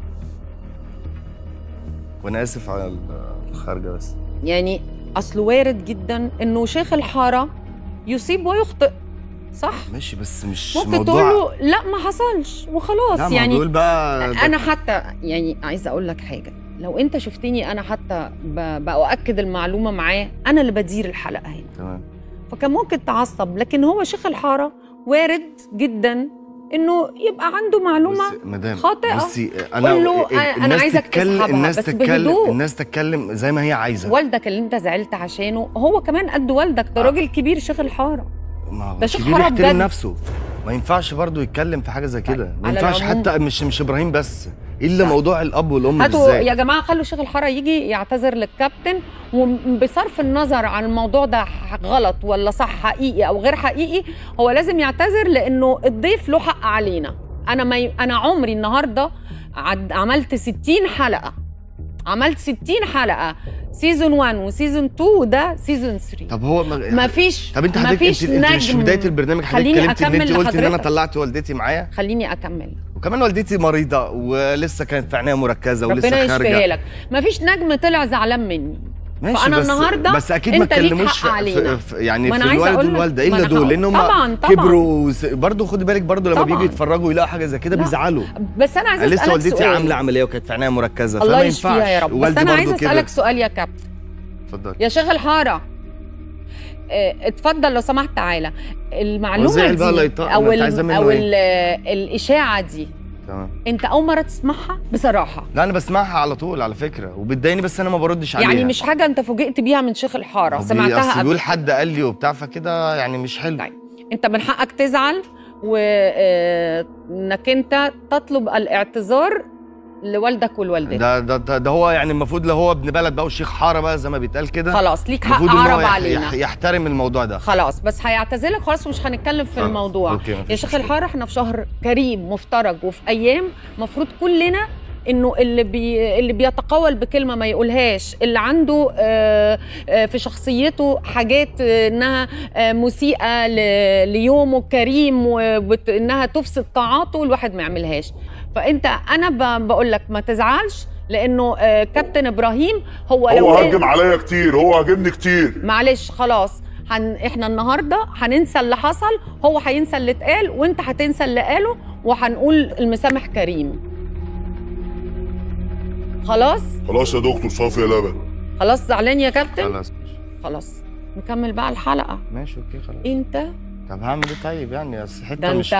وانا اسف على الخارجه بس يعني اصله وارد جدا انه شيخ الحاره يصيب ويخطئ صح ماشي بس مش ممكن موضوع تقول له لا ما حصلش وخلاص لا ما يعني دول بقى ده- انا حتى يعني عايزه اقول لك حاجه لو انت شفتني انا حتى ب- باؤكد المعلومه معاه انا اللي بدير الحلقه هنا تمام فكان ممكن تعصب لكن هو شيخ الحاره وارد جدا انه يبقى عنده معلومه بصي- مدام خاطئة. بصي انا قول له ال- ال- أنا الناس عايزك تتكلم تسحبها، الناس بس تتكلم بهدوء. الناس تتكلم زي ما هي عايزه والدك اللي انت زعلت عشانه هو كمان قد والدك ده راجل كبير شيخ الحاره ما هو ده شيخ كبير حارة يحترم بجد. نفسه ما ينفعش برضه يتكلم في حاجه زي كده ما على ينفعش العموم- حتى مش مش ابراهيم بس الا موضوع الاب والام هاتوا بالذات يا جماعه خلوا شيخ الحاره يجي يعتذر للكابتن وبصرف النظر عن الموضوع ده ح- غلط ولا صح حقيقي او غير حقيقي هو لازم يعتذر لانه الضيف له حق علينا انا ما ي... انا عمري النهارده عد... عملت 60 حلقه عملت 60 حلقه سيزون 1 وسيزون 2 وده سيزون 3 طب هو ما ما فيش طب انت ما حضرتك فيش انت, انت مش في نجم. بدايه البرنامج حضرتك خليني اتكلمتي ان انت أكمل قلتي ان انا لحضرتك. طلعت والدتي معايا خليني اكمل وكمان والدتي مريضه ولسه كانت في عنايه مركزه ولسه ربنا خارجه يشفيها لك مفيش نجم طلع زعلان مني ماشي فأنا بس النهاردة بس اكيد ما أنت ليك اتكلموش حق في, علينا. في, في يعني ما أنا في عايزة الوالد أقول لك- والوالده ما الا أنا دول هقول- لان هم طبعاً، طبعاً. كبروا وس- برضه خدي بالك برضه لما طبعاً. بييجوا يتفرجوا يلاقوا حاجه زي كده لا. بيزعلوا بس انا عايزه أنا لسه اسالك والدتي سؤال عامله عمليه وكانت في عنايه مركزه الله فما يشفيها ينفعش يا رب بس والدي انا برضه عايزه كده. اسالك سؤال يا كابتن اتفضل يا شيخ الحاره اه، اتفضل لو سمحت تعالى المعلومه وزعل بقى دي لايطاء، او ما انت ال- عايزة منه او ايه؟ ال- الاشاعه دي تمام انت اول مره تسمعها بصراحه لا انا بسمعها على طول على فكره وبتضايقني بس انا ما بردش عليها يعني مش حاجه انت فوجئت بيها من شيخ الحاره هو بي- سمعتها أصل قبل بيقول حد قال لي وبتاع فكده يعني مش حلو طيب. انت من حقك تزعل وانك انت تطلب الاعتذار لوالدك ولوالدتك ده, ده ده ده هو يعني المفروض لو هو ابن بلد بقى والشيخ حاره بقى زي ما بيتقال كده خلاص ليك حق المفروض إن هو عرب يح- علينا يح- يحترم الموضوع ده خلاص بس هيعتزلك خلاص مش هنتكلم في خلاص. الموضوع أوكي، مفيش يا شيخ مشكلة. الحاره احنا في شهر كريم مفترج وفي ايام مفروض كلنا انه اللي بي اللي بيتقول بكلمه ما يقولهاش اللي عنده آه، آه، في شخصيته حاجات آه، انها آه، مسيئه ل- ليومه الكريم وانها تفسد طاعاته الواحد ما يعملهاش فانت انا بقول لك ما تزعلش لانه آه، كابتن ابراهيم هو لو هو إن- هجم عليا كتير هو هاجمني كتير معلش خلاص هن... احنا النهارده هننسى اللي حصل هو هينسى اللي اتقال وانت هتنسى اللي قاله وهنقول المسامح كريم خلاص خلاص يا دكتور صافي يا لبن خلاص زعلان يا كابتن خلاص ماشي خلاص نكمل بقى الحلقه ماشي اوكي خلاص انت طب هعمل ايه طيب يعني بس حته ده مش انت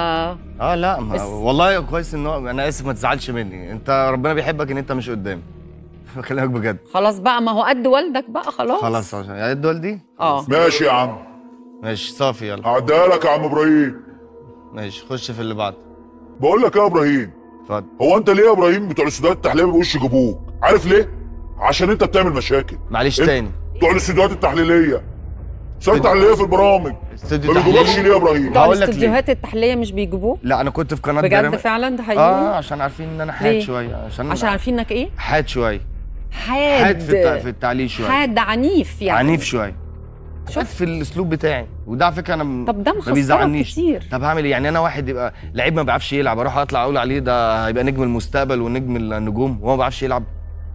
اه لا ما بس- والله كويس ان هو انا اسف ما تزعلش مني انت ربنا بيحبك ان انت مش قدامي بكلمك بجد خلاص بقى ما هو قد والدك بقى خلاص خلاص عشان يعني الدول دي اه ماشي يا عم ماشي صافي يلا هعديها لك يا عم ابراهيم ماشي خش في اللي بعده بقول لك يا ابراهيم اتفضل هو انت ليه يا ابراهيم بتوع الاستوديوهات التحليليه ما بيبقوش يجيبوك عارف ليه عشان انت بتعمل مشاكل معلش انت- تاني بتوع الاستوديوهات التحليليه استوديوهات تحليليه في البرامج استوديو ما بيجيبوكش تحليلي ليه يا ابراهيم بتوع هقول لك ليه. الاستديوهات التحليليه مش بيجيبوك لا انا كنت في قناه بجد برامج- فعلا ده حقيقي اه عشان عارفين ان انا حاد ليه؟ شويه عشان عشان عارفين انك ايه حاد شويه حاد حاد في التع... في التعليق شويه حاد عنيف يعني عنيف شويه شوف. حاد في الاسلوب بتاعي وده على فكره انا م- طب ده ما مخسرك بيزعلنيش كتير طب هعمل ايه يعني انا واحد يبقى لعيب ما بيعرفش يلعب اروح اطلع اقول عليه ده هيبقى نجم المستقبل ونجم النجوم وهو ما بيعرفش يلعب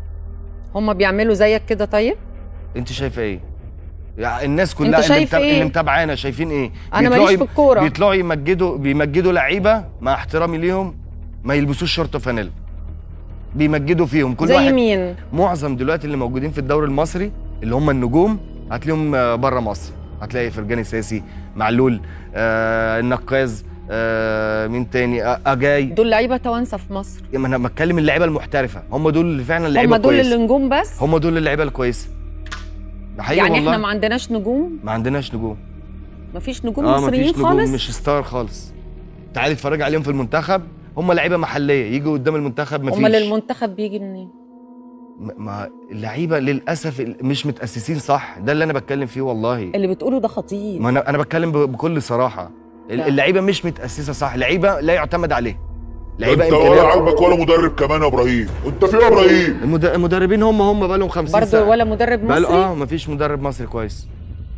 هم بيعملوا زيك كده طيب انت شايفه ايه يعني الناس كلها اللي, شايف متاب... إيه؟ اللي متابعانا شايفين ايه أنا بيطلعوا ماليش يم- في الكورة. بيطلعوا يمجدوا بيمجدوا لعيبه مع احترامي ليهم ما يلبسوش شورت وفانيلا بيمجدوا فيهم كل زي واحد مين معظم دلوقتي اللي موجودين في الدوري المصري اللي هم النجوم هتلاقيهم بره مصر هتلاقي فرجاني ساسي معلول آه النقاز آه مين تاني آه اجاي دول لعيبه توانسه في مصر ما انا بتكلم اللعيبه المحترفه هم دول اللي فعلا هم اللعيبه دول كويسه اللي نجوم بس هم دول اللعيبه الكويسه ده حقيقي يعني والله احنا ما عندناش نجوم ما عندناش نجوم ما فيش نجوم اه مصريين مفيش نجوم خالص مش ستار خالص تعالي اتفرج عليهم في المنتخب هم لعيبه محليه يجوا قدام المنتخب مفيش امال المنتخب بيجي منين م- ما اللعيبه للاسف ال- مش متاسسين صح ده اللي انا بتكلم فيه والله اللي بتقوله ده خطير ما انا انا بتكلم ب- بكل صراحه ال- لا. اللعيبه مش متاسسه صح لعيبه لا يعتمد عليه لعيبه انت ولا امكانيات عاجبك ولا مدرب كمان يا ابراهيم انت في إيه يا ابراهيم المد- المدربين هم هم بقى لهم 50 برضه سنه ولا مدرب بقى مصري اه مفيش مدرب مصري كويس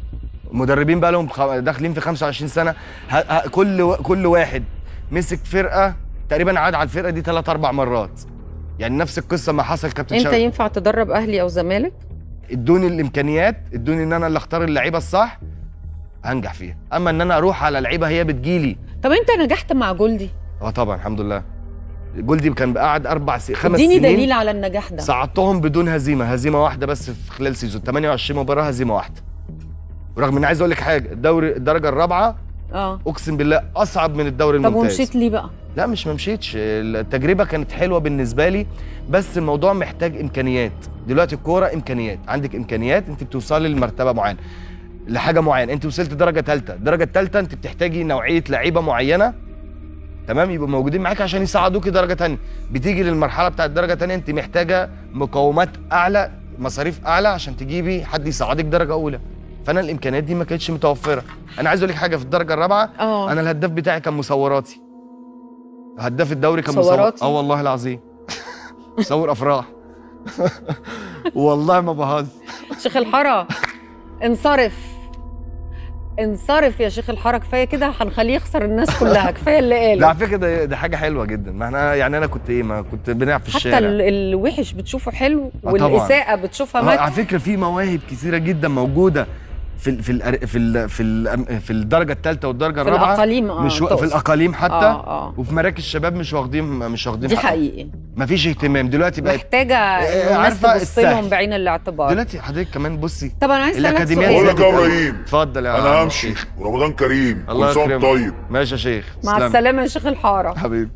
مدربين بقى لهم خ... داخلين في 25 سنه ه... ه... كل و... كل واحد مسك فرقه تقريبا عاد على الفرقه دي ثلاث اربع مرات يعني نفس القصه ما حصل كابتن انت شوقي ينفع تدرب اهلي او زمالك ادوني الامكانيات ادوني ان انا اللي اختار اللعيبه الصح هنجح فيها اما ان انا اروح على لعيبه هي بتجيلي طب انت نجحت مع جولدي اه طبعا الحمد لله جولدي كان قاعد اربع سنين خمس اديني سنين دليل على النجاح ده صعدتهم بدون هزيمه هزيمه واحده بس في خلال سيزون 28 مباراه هزيمه واحده رغم ان عايز اقول لك حاجه الدوري الدرجه الرابعه اه اقسم بالله اصعب من الدوري طب الممتاز ومشيت ليه بقى لا مش ما مشيتش التجربه كانت حلوه بالنسبه لي بس الموضوع محتاج امكانيات دلوقتي الكوره امكانيات عندك امكانيات انت بتوصلي لمرتبه معينه لحاجه معينه انت وصلت درجه ثالثه الدرجه الثالثه انت بتحتاجي نوعيه لعيبه معينه تمام يبقوا موجودين معاك عشان يساعدوكي درجه ثانيه بتيجي للمرحله بتاعت درجه ثانيه انت محتاجه مقومات اعلى مصاريف اعلى عشان تجيبي حد يساعدك درجه اولى فانا الامكانيات دي ما كانتش متوفره انا عايز اقول لك حاجه في الدرجه الرابعه اه انا الهداف بتاعي كان مصوراتي هداف الدوري كان مصور مصوراتي؟ اه والله العظيم مصور افراح والله ما بهزر شيخ الحاره انصرف انصرف يا شيخ الحاره كفايه كده هنخليه يخسر الناس كلها كفايه اللي لا قاله على فكره ده, ده حاجه حلوه جدا ما احنا يعني انا كنت ايه ما كنت بنلعب في حتى الشارع ال- الوحش بتشوفه حلو آه طبعاً. والاساءه بتشوفها آه، مات على فكره في مواهب كثيره جدا موجوده في ال في ال في ال في, ال في الدرجه الثالثه والدرجه في الرابعه الاقاليم اه مش و... في تقصد. الاقاليم حتى اه اه وفي مراكز الشباب مش واخدين مش واخدين دي حقهم. حقيقي مفيش اهتمام دلوقتي بقت محتاجه آه، انه الناس عارفة تبص السهل. لهم بعين الاعتبار دلوقتي حضرتك كمان بصي طب انا عايز اسالك الاكاديميات بقول سؤال لك يا زادت قوي. إبراهيم، اتفضل يا انا عم همشي الشيخ. ورمضان كريم الله كل سنه وأنت يكرمك طيب ماشي يا شيخ مع تسلم. السلامه يا شيخ الحاره حبيبي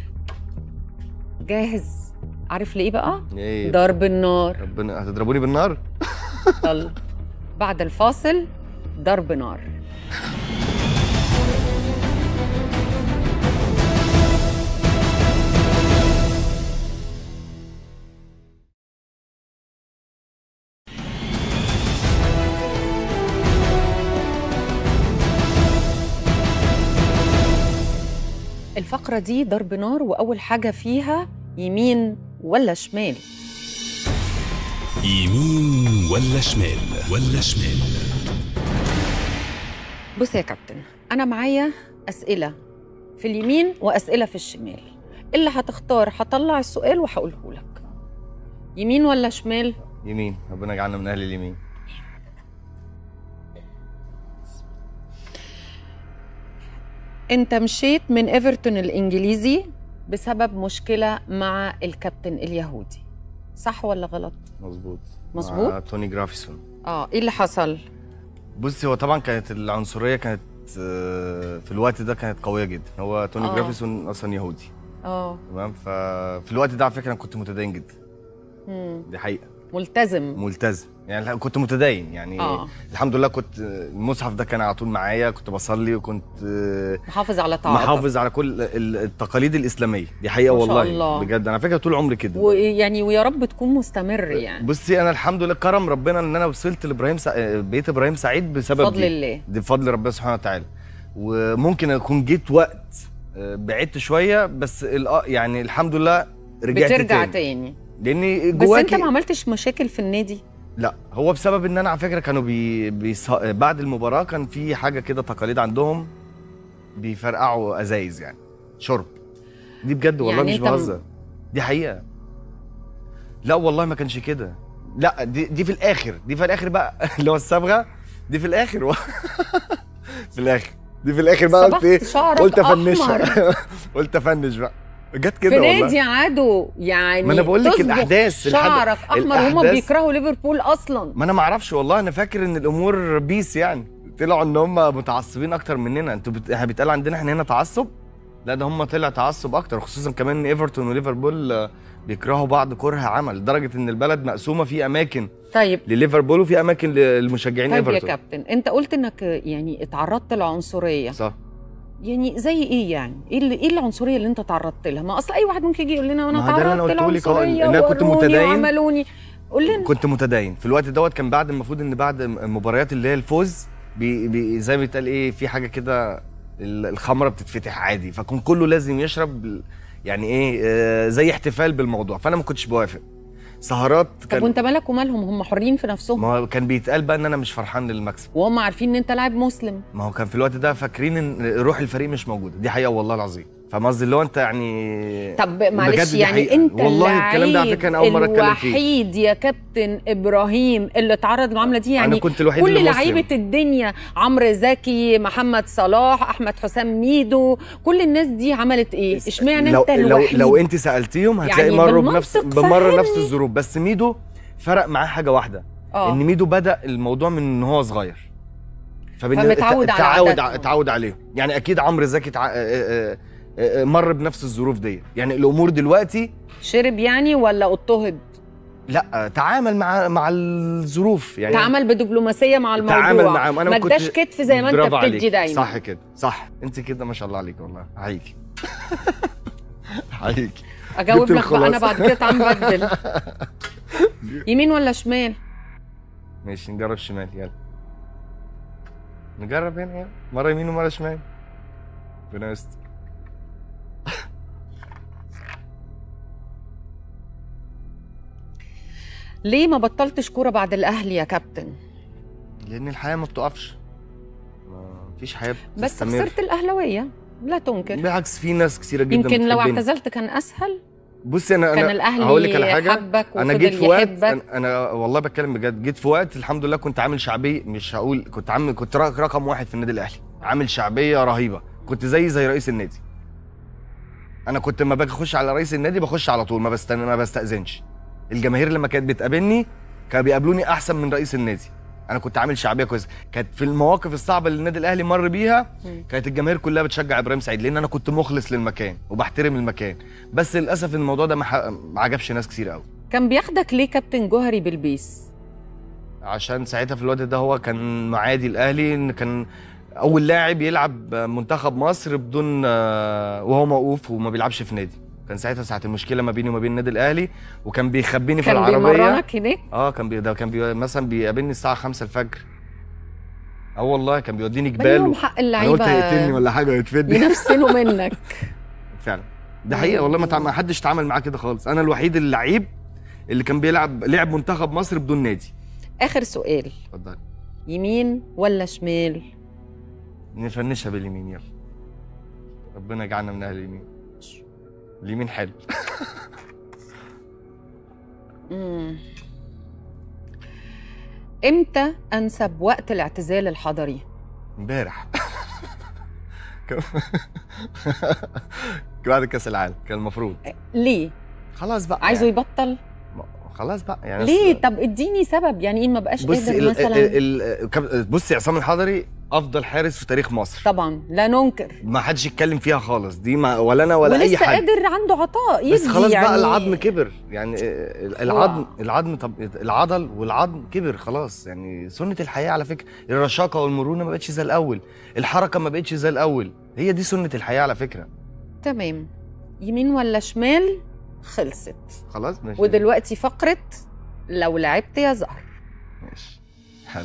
جاهز عارف ليه بقى ايه ضرب النار ربنا هتضربوني بالنار يلا بعد الفاصل ضرب نار الفقرة دي ضرب نار وأول حاجة فيها يمين ولا شمال يمين ولا شمال ولا شمال بص يا كابتن انا معايا اسئله في اليمين واسئله في الشمال اللي هتختار هطلع السؤال وهقوله لك يمين ولا شمال يمين ربنا يجعلنا من اهل اليمين انت مشيت من ايفرتون الانجليزي بسبب مشكله مع الكابتن اليهودي صح ولا غلط مظبوط مظبوط؟ مع توني جرافيسون اه ايه اللي حصل بصي هو طبعا كانت العنصريه كانت آه، في الوقت ده كانت قويه جدا هو توني آه. جرافيسون اصلا يهودي اه تمام ففي الوقت ده على فكره انا كنت متدين جدا مم. دي حقيقه ملتزم ملتزم يعني لا، كنت متدين يعني آه. الحمد لله كنت المصحف ده كان على طول معايا كنت بصلي وكنت آه، محافظ على طاعتك محافظ على كل ال- التقاليد الاسلاميه دي حقيقه ما شاء والله الله. بجد انا على فكره طول عمري كده ويعني ويا رب تكون مستمر يعني بصي انا الحمد لله كرم ربنا ان انا وصلت لابراهيم سع... بيت ابراهيم سعيد بسبب بفضل دي. الله دي بفضل ربنا سبحانه وتعالى وممكن اكون جيت وقت آه، بعدت شويه بس الأ- يعني الحمد لله رجعت بترجع تاني, تاني لاني بس جواكي انت ما عملتش مشاكل في النادي لا هو بسبب ان انا على فكره كانوا بي... بيص... بعد المباراه كان في حاجه كده تقاليد عندهم بيفرقعوا ازايز يعني شرب دي بجد والله يعني مش أنت م- بهزر دي حقيقه لا والله ما كانش كده لا دي دي في الاخر دي في الاخر بقى اللي هو الصبغه دي في الاخر و... في الاخر دي في الاخر بقى قلت صبغت ايه شعرك قلت افنش أحمر. قلت افنش بقى جت كده في والله نادي عدو يعني ما أنا بقول لك تصبغ الأحداث، الحد- شعرك احمر هما الأحداث- بيكرهوا ليفربول اصلا ما انا ما اعرفش والله انا فاكر ان الامور بيس يعني طلعوا ان هم متعصبين اكتر مننا انتوا بت... احنا بيتقال عندنا احنا هنا تعصب لا ده هم طلع تعصب اكتر خصوصا كمان ان ايفرتون وليفربول آه، بيكرهوا بعض كره عمل لدرجه ان البلد مقسومه في اماكن طيب لليفربول وفي اماكن للمشجعين طيب يا ايفرتون كابتن انت قلت انك يعني اتعرضت لعنصريه صح يعني زي ايه يعني ايه اللي ايه العنصريه اللي انت تعرضت لها ما اصل اي واحد ممكن يجي يقول لنا انا ما هو ده اللي أنا تعرضت قلته لك أهو، لعنصريه إن أنا كنت ووروني متدين. وعملوني قول لنا كنت متدين في الوقت دوت كان بعد المفروض ان بعد المباريات اللي هي الفوز بي بي زي ما بيتقال ايه في حاجه كده ال- الخمره بتتفتح عادي فكان كله لازم يشرب بال- يعني ايه آه زي احتفال بالموضوع فانا ما كنتش بوافق سهرات طب كان وانت مالك ومالهم هم حرين في نفسهم ما هو كان بيتقال بقى ان انا مش فرحان للمكسب وهم عارفين ان انت لاعب مسلم ما هو كان في الوقت ده فاكرين ان روح الفريق مش موجوده دي حقيقه والله العظيم فاهم قصدي اللي هو انت يعني طب بجد معلش دي يعني حقيقة. انت والله الكلام ده على فكره انا اول مره اتكلم فيه الوحيد يا كابتن ابراهيم اللي اتعرض للمعامله دي يعني انا كنت الوحيد كل اللي مسلم. لعيبه الدنيا عمرو زكي محمد صلاح احمد حسام ميدو كل الناس دي عملت ايه اشمعنى لو انت لو الوحيد لو انت سالتيهم هتلاقي يعني مروا بالمنطق بنفس بمر فهمني. نفس الظروف بس ميدو فرق معاه حاجه واحده اه ان ميدو بدا الموضوع من ان هو صغير فمتعود على تعود عاداتهم. تعود عليه يعني اكيد عمرو زكي تع... آه، آه، آه، مر بنفس الظروف دي يعني الامور دلوقتي شرب يعني ولا اضطهد لا تعامل مع مع الظروف يعني تعامل بدبلوماسيه مع الموضوع تعامل مع انا ما ما اداش كنتش كتف زي ما انت برافو بتدي عليك. دايما صح كده صح انت كده ما شاء الله عليك والله حقيقي حقيقي اجاوب جبت لك بقى انا الخلاصة. بعد كده تعال نبدل يمين ولا شمال ماشي نجرب شمال يلا نجرب هنا يلا مره يمين ومره شمال ربنا يستر ليه ما بطلتش كوره بعد الاهلي يا كابتن لان الحياه ما بتقفش ما فيش حياه بس بتستمر. خسرت الاهلاويه لا تنكر بالعكس في ناس كثيره جدا يمكن لو بتحبني. اعتزلت كان اسهل بصي انا كان انا الاهلي هقول لك على حاجه حبك انا وفضل جيت في وقت يحبك. أنا, انا والله بتكلم بجد جيت في وقت الحمد لله كنت عامل شعبيه مش هقول كنت عامل كنت رق- رقم واحد في النادي الاهلي عامل شعبيه رهيبه كنت زي زي رئيس النادي انا كنت لما باجي اخش على رئيس النادي بخش على طول ما بستنى ما بستاذنش الجماهير لما كانت بتقابلني كانوا بيقابلوني احسن من رئيس النادي انا كنت عامل شعبيه كويسه كانت في المواقف الصعبه اللي النادي الاهلي مر بيها كانت الجماهير كلها بتشجع ابراهيم سعيد لان انا كنت مخلص للمكان وبحترم المكان بس للاسف الموضوع ده ما ح- ما عجبش ناس كتير قوي كان بياخدك ليه كابتن جوهري بالبيس عشان ساعتها في الوقت ده هو كان معادي الاهلي ان كان اول لاعب يلعب منتخب مصر بدون آه، وهو موقوف وما بيلعبش في نادي كان ساعتها ساعه المشكله ما بيني وما بين النادي الاهلي وكان بيخبيني في كان العربيه بيمرنك هناك اه كان بي... ده كان بي... مثلا بيقابلني الساعه 5 الفجر اه والله كان بيوديني ما جبال ليهم و... حق انا قلت هيقتلني اللعيبه ولا حاجه ويتفدني ينفسنوا منك فعلا ده حقيقه والله ما تع- ما حدش اتعامل معاه كده خالص انا الوحيد اللعيب اللي كان بيلعب لعب منتخب مصر بدون نادي اخر سؤال اتفضل يمين ولا شمال نفنشها باليمين يلا ربنا يجعلنا من اهل اليمين اليمين حلو مم. امتى انسب وقت الاعتزال الحضري امبارح كان بعد كاس العالم كان المفروض ليه خلاص بقى عايزه يعني يبطل خلاص بقى يعني ليه طب اديني سبب يعني ايه ما بقاش بصي قادر ال- مثلا ال- ال- كاب- بصي عصام الحضري افضل حارس في تاريخ مصر طبعا لا ننكر ما حدش يتكلم فيها خالص دي ما ولا انا ولا اي ولسه حد قادر عنده عطاء يدي بس خلاص يعني بقى العظم كبر يعني العظم العظم طب العضل والعظم كبر خلاص يعني سنة الحياة على فكرة الرشاقة والمرونة ما بقتش زي الأول الحركة ما بقتش زي الأول هي دي سنة الحياة على فكرة تمام يمين ولا شمال خلصت خلاص ماشي ودلوقتي فقرة لو لعبت يا زهر ماشي حلو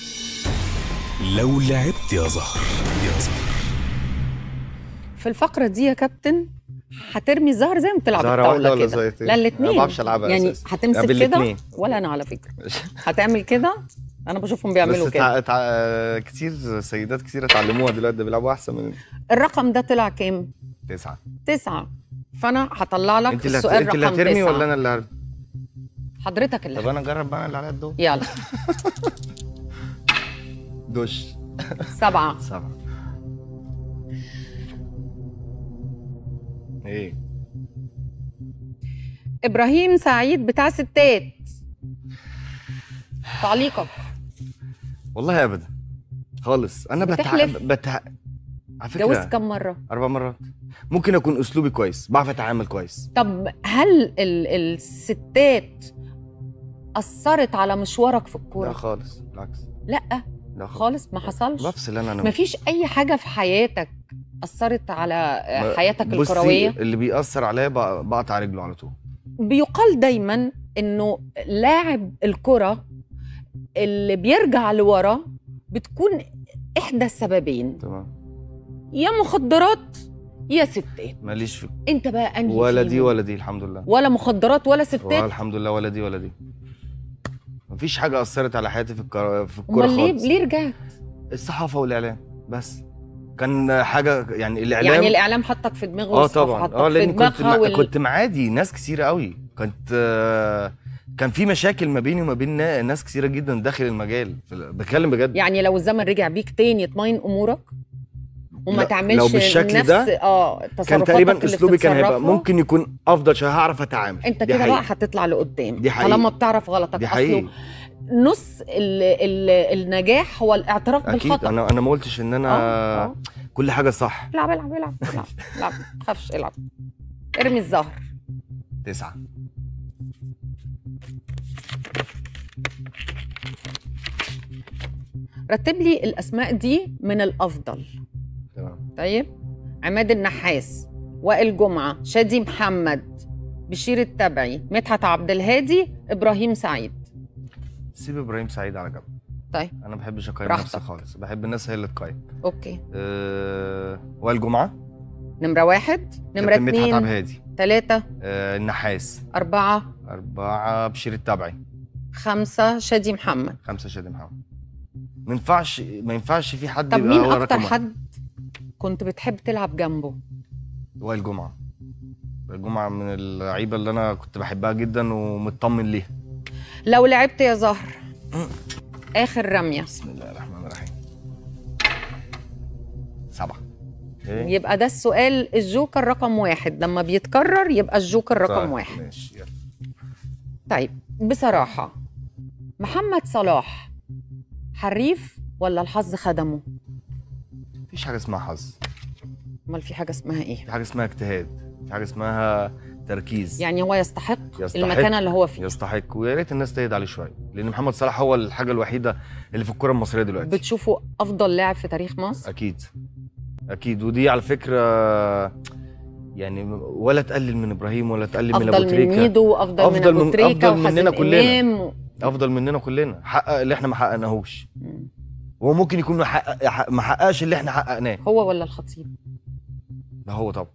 لو لعبت يا زهر يا زهر في الفقرة دي يا كابتن هترمي الزهر زي ما بتلعب زهرة الطاولة واحدة ولا كده زهرتين؟ لا أنا الاثنين ما بعرفش ألعبها يعني أساساً. هتمسك لا، كده بالاتنين. ولا انا على فكرة هتعمل كده انا بشوفهم بيعملوا بس كده تع... تع... كتير سيدات كتير اتعلموها دلوقتي ده بيلعبوا أحسن من الرقم ده طلع كام؟ تسعة تسعة فانا هطلع لك أنت اللي هت... السؤال أنت اللي رقم هترمي تسعة ولا أنا اللي هرمي؟ حضرتك اللي طب أنا أجرب بقى أنا اللي عليا الدور يلا دش سبعة سبعة ايه ابراهيم سعيد بتاع ستات تعليقك والله ابدا خالص انا بتع... بتحلف؟ بتع... على فكره اتجوزت كم مرة؟ اربع مرات ممكن اكون اسلوبي كويس بعرف اتعامل كويس طب هل ال الستات أثرت على مشوارك في لا الكورة؟ خالص بالعكس لا لا خالص خالص ما حصلش بفصل انا انا مفيش أي حاجة في حياتك أثرت على ما- حياتك بصي، الكروية اللي بيأثر عليا بق- بقطع رجله على طول بيقال دايما إنه لاعب الكرة اللي بيرجع لورا بتكون إحدى السببين تمام يا مخدرات يا ستات ماليش في أنت بقى أنهي ولا دي فيهم؟ ولا دي الحمد لله ولا مخدرات ولا ولا ستات الحمد لله ولا دي ولا دي مفيش حاجه اثرت على حياتي في الكرة في الكوره امال ليه خالص ليه رجعت الصحافه والاعلام بس كان حاجه يعني الاعلام يعني الاعلام حطك في دماغه اه والصحافة طبعا حطك اه في لان كنت دماغها مع... وال... كنت معادي ناس كثيره قوي كنت آه، كان في مشاكل ما بيني وما بين نا- ناس كثيره جدا داخل المجال في ال- بتكلم بجد يعني لو الزمن رجع بيك تاني يطمئن امورك وما لا، تعملش لو بالشكل نفس ده، اه كان تصرفاتك تقريبا اللي اسلوبي كان هيبقى بتتصرفها. ممكن يكون افضل شويه هعرف اتعامل انت دي كده بقى حقيقة. هتطلع لقدام دي حقيقة. طالما بتعرف غلطك دي اصله حقيقي نص ال ال النجاح هو الاعتراف اكيد بالخطا انا انا ما قلتش ان انا آه، آه. كل حاجه صح العب العب العب العب العب ما تخافش العب ارمي الزهر تسعه رتب لي الاسماء دي من الافضل تمام طيب عماد النحاس وائل جمعه شادي محمد بشير التبعي مدحت عبد الهادي ابراهيم سعيد سيب ابراهيم سعيد على جنب طيب انا ما بحبش اقيم براحتك. نفسي خالص بحب الناس هي اللي تقيم اوكي أه... وائل جمعه نمره واحد نمره كابتن مدحت عبد اثنين الهادي ثلاثه أه... النحاس اربعه أربعة بشير التبعي خمسه شادي محمد خمسة شادي محمد ما ينفعش ما ينفعش في حد طب يبقى مين هو اكتر رقم واحد. حد كنت بتحب تلعب جنبه وائل جمعة وائل جمعة من اللعيبة اللي أنا كنت بحبها جدا ومطمن ليها لو لعبت يا زهر اخر رميه بسم الله الرحمن الرحيم سبعة إيه؟ يبقى ده السؤال الجوكر رقم واحد لما بيتكرر يبقى الجوكر رقم طيب، واحد ماشي يلا طيب بصراحة محمد صلاح حريف ولا الحظ خدمه؟ مفيش حاجة اسمها حظ امال في حاجة اسمها ايه؟ في حاجة اسمها اجتهاد في حاجة اسمها تركيز يعني هو يستحق, يستحق. المكانة اللي هو فيه يستحق ويا ريت الناس تهدى عليه شوية لأن محمد صلاح هو الحاجة الوحيدة اللي في الكرة المصرية دلوقتي بتشوفه أفضل لاعب في تاريخ مصر؟ اكيد اكيد ودي على فكره يعني ولا تقلل من ابراهيم ولا تقلل من ابو أفضل من تريكه ميدو أفضل, من أفضل أبو من- تريكة أفضل مننا وحازم كلنا. إمام افضل مننا كلنا حقق اللي احنا ما حققناهوش مم. وهو ممكن يكون محقق يحقق- ما حققش اللي احنا حققناه هو ولا الخطيب؟ ده هو طبعا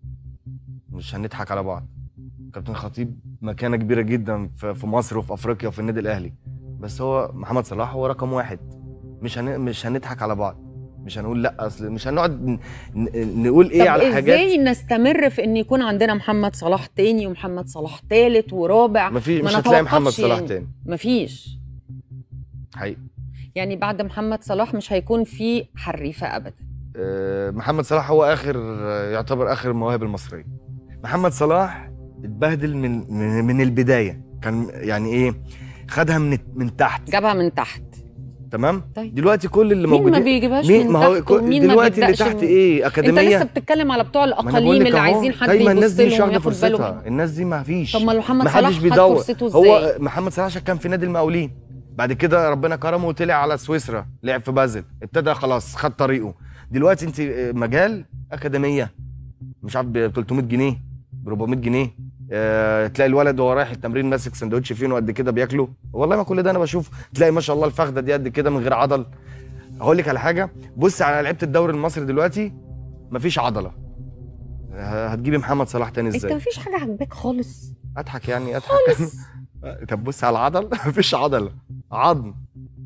مش هنضحك على بعض كابتن خطيب مكانه كبيره جدا في في مصر وفي افريقيا وفي النادي الاهلي بس هو محمد صلاح هو رقم واحد مش هن... مش هنضحك على بعض مش هنقول لا اصل مش هنقعد ن... ن... نقول ايه طب على حاجات ازاي نستمر في ان يكون عندنا محمد صلاح تاني ومحمد صلاح تالت ورابع ما في ما مش هتلاقي محمد نتوقفش صلاح يعني. تاني مفيش حقيقي يعني بعد محمد صلاح مش هيكون في حريفه ابدا آه، محمد صلاح هو اخر آه، يعتبر اخر المواهب المصريه محمد صلاح اتبهدل من من, من البدايه كان يعني ايه خدها من من تحت جابها من تحت تمام طيب. دلوقتي كل اللي مين موجودين ما بيجيبهاش مين من ما هو تحت كل- ومين ما دلوقتي اللي بيبدأش تحت من- ايه انت اكاديميه لسه بتتكلم على بتوع ما أنا بقول الاقاليم لك اللي أهو. عايزين حد دايما الناس يبص دي مش لهم واخده وياخد باله فرصتها منهم الناس دي ما فيش طب ما محمد ما صلاح حدش خد بيدور فرصته هو ازاي؟ محمد صلاح عشان كان في نادي المقاولين بعد كده ربنا كرمه وطلع على سويسرا لعب في بازل ابتدى خلاص خد طريقه دلوقتي انت مجال اكاديميه مش عارف ب 300 جنيه ب 400 جنيه أه تلاقي الولد وهو رايح التمرين ماسك سندوتش فين قد كده بياكله والله ما كل ده انا بشوف تلاقي ما شاء الله الفخده دي قد كده من غير عضل هقول لك على حاجه بص على لعيبه الدوري المصري دلوقتي مفيش عضله ه- هتجيبي محمد صلاح تاني انت ازاي مفيش حاجه عاجباك خالص اضحك يعني اضحك طب بص على العضل مفيش عضله عظم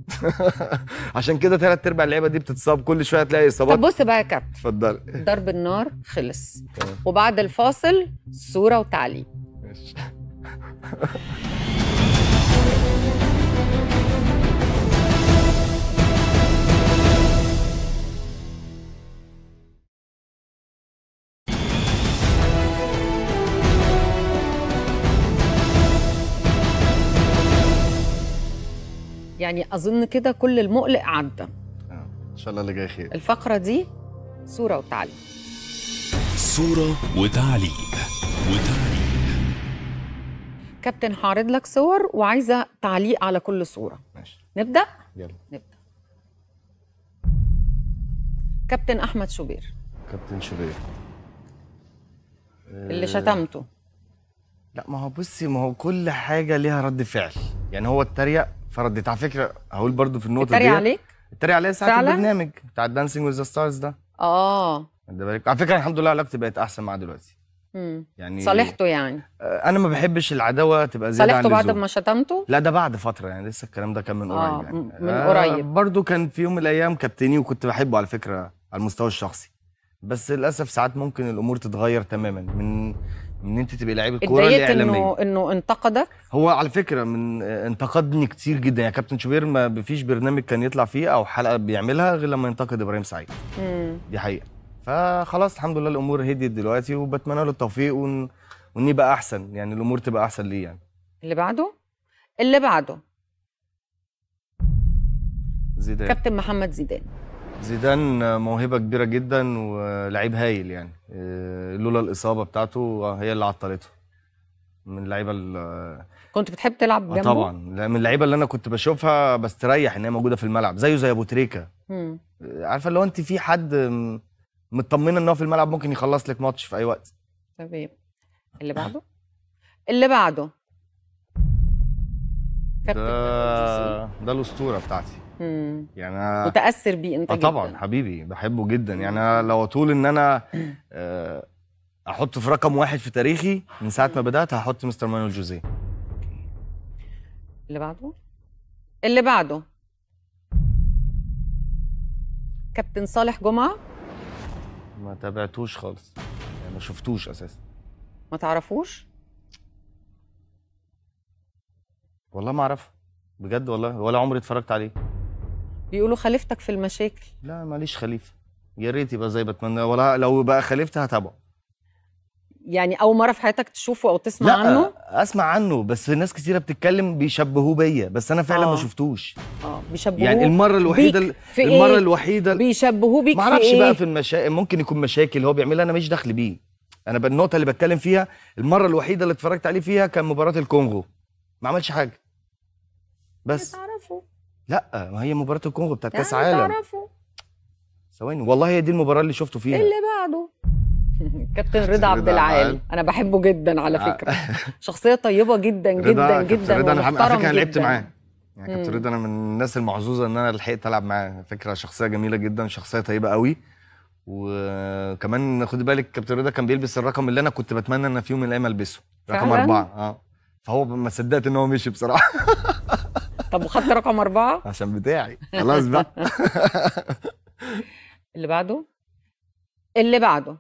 عشان كده ثلاث ارباع اللعيبه دي بتتصاب كل شويه تلاقي طب اصابات بص بقى يا كابتن اتفضل ضرب النار خلص تمام. وبعد الفاصل صوره وتعليق ماشي. يعني اظن كده كل المقلق عدى آه، ان شاء الله اللي جاي خير الفقره دي صوره وتعليق صورة وتعليق وتعليق كابتن هعرض لك صور وعايزه تعليق على كل صوره ماشي نبدا يلا نبدا كابتن احمد شوبير كابتن شوبير اللي شتمته لا ما هو بصي ما هو كل حاجه ليها رد فعل يعني هو اتريق فردت على فكره هقول برضو في النقطه دي اتريق عليك اتريق عليا ساعه فعلا؟ البرنامج بتاع دانسينج وذ ستارز ده اه خد بالك على فكره الحمد لله علاقتي بقت احسن معاه دلوقتي امم يعني صالحته يعني آه، انا ما بحبش العداوه تبقى زياده عن صالحته بعد اللزوم ما شتمته لا ده بعد فتره يعني لسه الكلام ده كان من آه، قريب يعني م- من قريب. برضو كان في يوم من الايام كابتني وكنت بحبه على فكره على المستوى الشخصي بس للاسف ساعات ممكن الامور تتغير تماما من من انت تبقي لعيب الكوره اتضايقت لاعلاميه انه انه انتقدك هو على فكره من آه، انتقدني كتير جدا يعني كابتن شوبير ما فيش برنامج كان يطلع فيه او حلقه بيعملها غير لما ينتقد ابراهيم سعيد امم دي حقيقه فخلاص الحمد لله الامور هديت دلوقتي وبتمنى له التوفيق وان وان يبقى احسن يعني الامور تبقى احسن ليه يعني اللي بعده اللي بعده زيدان كابتن محمد زيدان زيدان موهبه كبيره جدا ولعيب هايل يعني آه، لولا الاصابه بتاعته هي اللي عطلته من اللعيبه ال- كنت بتحب تلعب آه جنبه طبعا لا، من اللعيبه اللي انا كنت بشوفها بستريح ان هي موجوده في الملعب زيه زي ابو تريكه مم. آه، عارفه لو انت في حد م- مطمنه ان هو في الملعب ممكن يخلص لك ماتش في اي وقت تمام اللي بعده اللي بعده كابتن ده ده الاسطوره بتاعتي مم. يعني أنا متاثر بيه انت اه جدا طبعا حبيبي بحبه جدا يعني أنا لو اطول ان انا آه، احط في رقم واحد في تاريخي من ساعه ما بدات هحط مستر مانويل جوزيه اللي بعده اللي بعده كابتن صالح جمعه ما تابعتوش خالص يعني ما شفتوش اساسا ما تعرفوش والله ما اعرفه بجد والله ولا عمري اتفرجت عليه بيقولوا خليفتك في المشاكل لا ماليش خليفه يا ريت يبقى زي بتمنى ولا لو بقى خليفتي هتابعه يعني اول مره في حياتك تشوفه او تسمع لا عنه اسمع عنه بس ناس كتيره بتتكلم بيشبهوه بيا بس انا فعلا آه. ما شفتوش اه بيشبهوه يعني المره الوحيده بيك في المره إيه؟ الوحيده بيشبهوه بيك ما في اعرفش ايه بقى في المشاكل ممكن يكون مشاكل هو بيعملها انا ماليش دخل بيه انا بقى النقطه اللي بتكلم فيها المره الوحيده اللي اتفرجت عليه فيها كان مباراه الكونغو ما عملش حاجه بس تعرفه لا ما هي مباراه الكونغو بتاعت كاس يعني عالم تعرفه ثواني والله هي دي المباراه اللي شفته فيها اللي بعده كابتن رضا عبد رضا العال عبد انا بحبه جدا على آه. فكره شخصيه طيبه جدا رضا- جدا كابتن جدا رضا انا على ومحترم فكره انا لعبت جداً. معاه يعني كابتن مم. رضا انا من الناس المحظوظه ان انا لحقت العب معاه فكره شخصيه جميله جدا شخصيه طيبه قوي وكمان خد بالك كابتن رضا كان بيلبس الرقم اللي انا كنت بتمنى ان في يوم من الايام البسه رقم فعلاً؟ أربعة اه فهو ما صدقت ان هو مشي بصراحه طب وخدت رقم اربعه عشان بتاعي خلاص بقى اللي بعده اللي بعده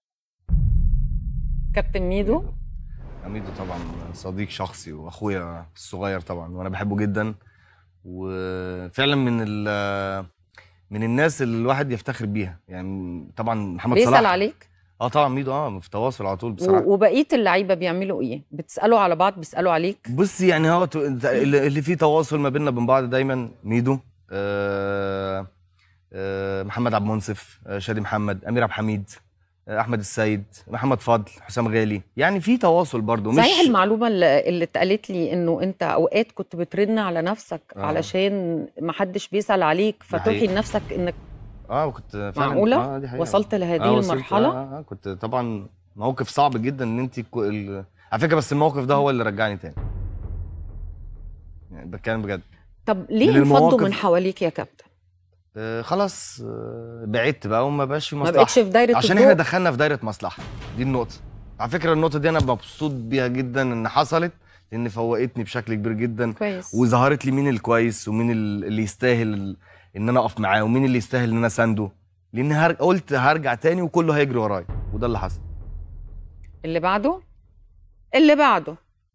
كابتن ميدو حميدو طبعا صديق شخصي واخويا الصغير طبعا وانا بحبه جدا وفعلا من ال من الناس اللي الواحد يفتخر بيها يعني طبعا محمد صلاح بيسال عليك اه طبعا ميدو اه في تواصل على طول بصراحه و- وبقيه اللعيبه بيعملوا ايه بتسالوا على بعض بيسالوا عليك بص يعني هو تو- انت- اللي اللي فيه تواصل ما بيننا وبين بعض دايما ميدو آه آه محمد عبد المنصف آه شادي محمد امير عبد الحميد آه احمد السيد محمد فضل حسام غالي يعني في تواصل برضو مش صحيح المعلومه اللي اللي اتقالت لي انه انت اوقات كنت بترن على نفسك آه. علشان ما حدش بيسال عليك فتوحي حقيقة. لنفسك انك اه كنت فعلا معقولة؟ آه دي حقيقة. وصلت لهذه آه وصلت- المرحلة؟ آه آه كنت طبعا موقف صعب جدا ان انت كو... ال... على فكره بس الموقف ده هو اللي رجعني تاني يعني بتكلم بجد طب ليه من انفضوا المواقف- من حواليك يا كابتن آه خلاص آه بعدت بقى وما بقاش في ما مصلحه بقتش في دايره عشان الضوء؟ احنا دخلنا في دايره مصلحه دي النقطه على فكره النقطه دي انا مبسوط بيها جدا ان حصلت لان فوقتني بشكل كبير جدا كويس وظهرت لي مين الكويس ومين ال- اللي يستاهل ال- ان انا اقف معاه ومين اللي يستاهل ان انا اسانده لان هر... قلت هرجع تاني وكله هيجري ورايا وده اللي حصل اللي بعده اللي بعده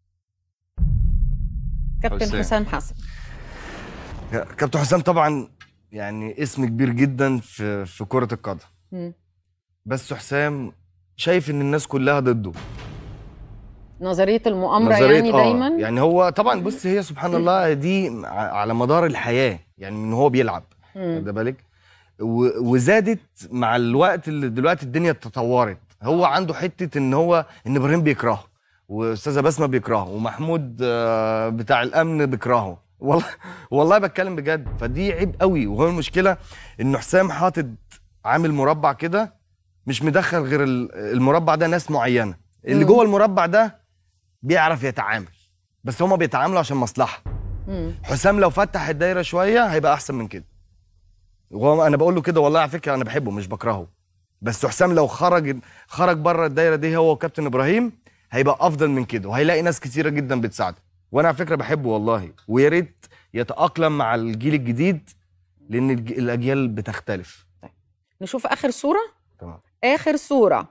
كابتن حسام. حسام حسن كابتن حسام طبعا يعني اسم كبير جدا في في كره القدم مم. بس حسام شايف ان الناس كلها ضده نظريه المؤامره نظرية- يعني آه، دايما يعني هو طبعا بص هي سبحان الله دي ع- على مدار الحياه يعني من هو بيلعب مم. واخد بالك و- وزادت مع الوقت اللي دلوقتي الدنيا تطورت هو عنده حته ان هو ان ابراهيم بيكرهه واستاذه بسمه بيكرهه ومحمود آه، بتاع الامن بيكرهه والله والله بتكلم بجد فدي عيب قوي وهو المشكله ان حسام حاطط عامل مربع كده مش مدخل غير ال- المربع ده ناس معينه اللي مم. جوه المربع ده بيعرف يتعامل بس هما بيتعاملوا عشان مصلحه مم. حسام لو فتح الدايره شويه هيبقى احسن من كده وهو انا بقول له كده والله على فكره انا بحبه مش بكرهه بس حسام لو خرج خرج بره الدايره دي هو وكابتن ابراهيم هيبقى افضل من كده وهيلاقي ناس كتيره جدا بتساعده وانا على فكره بحبه والله ويا ريت يتاقلم مع الجيل الجديد لان الج- الاجيال بتختلف نشوف اخر صوره تمام اخر صوره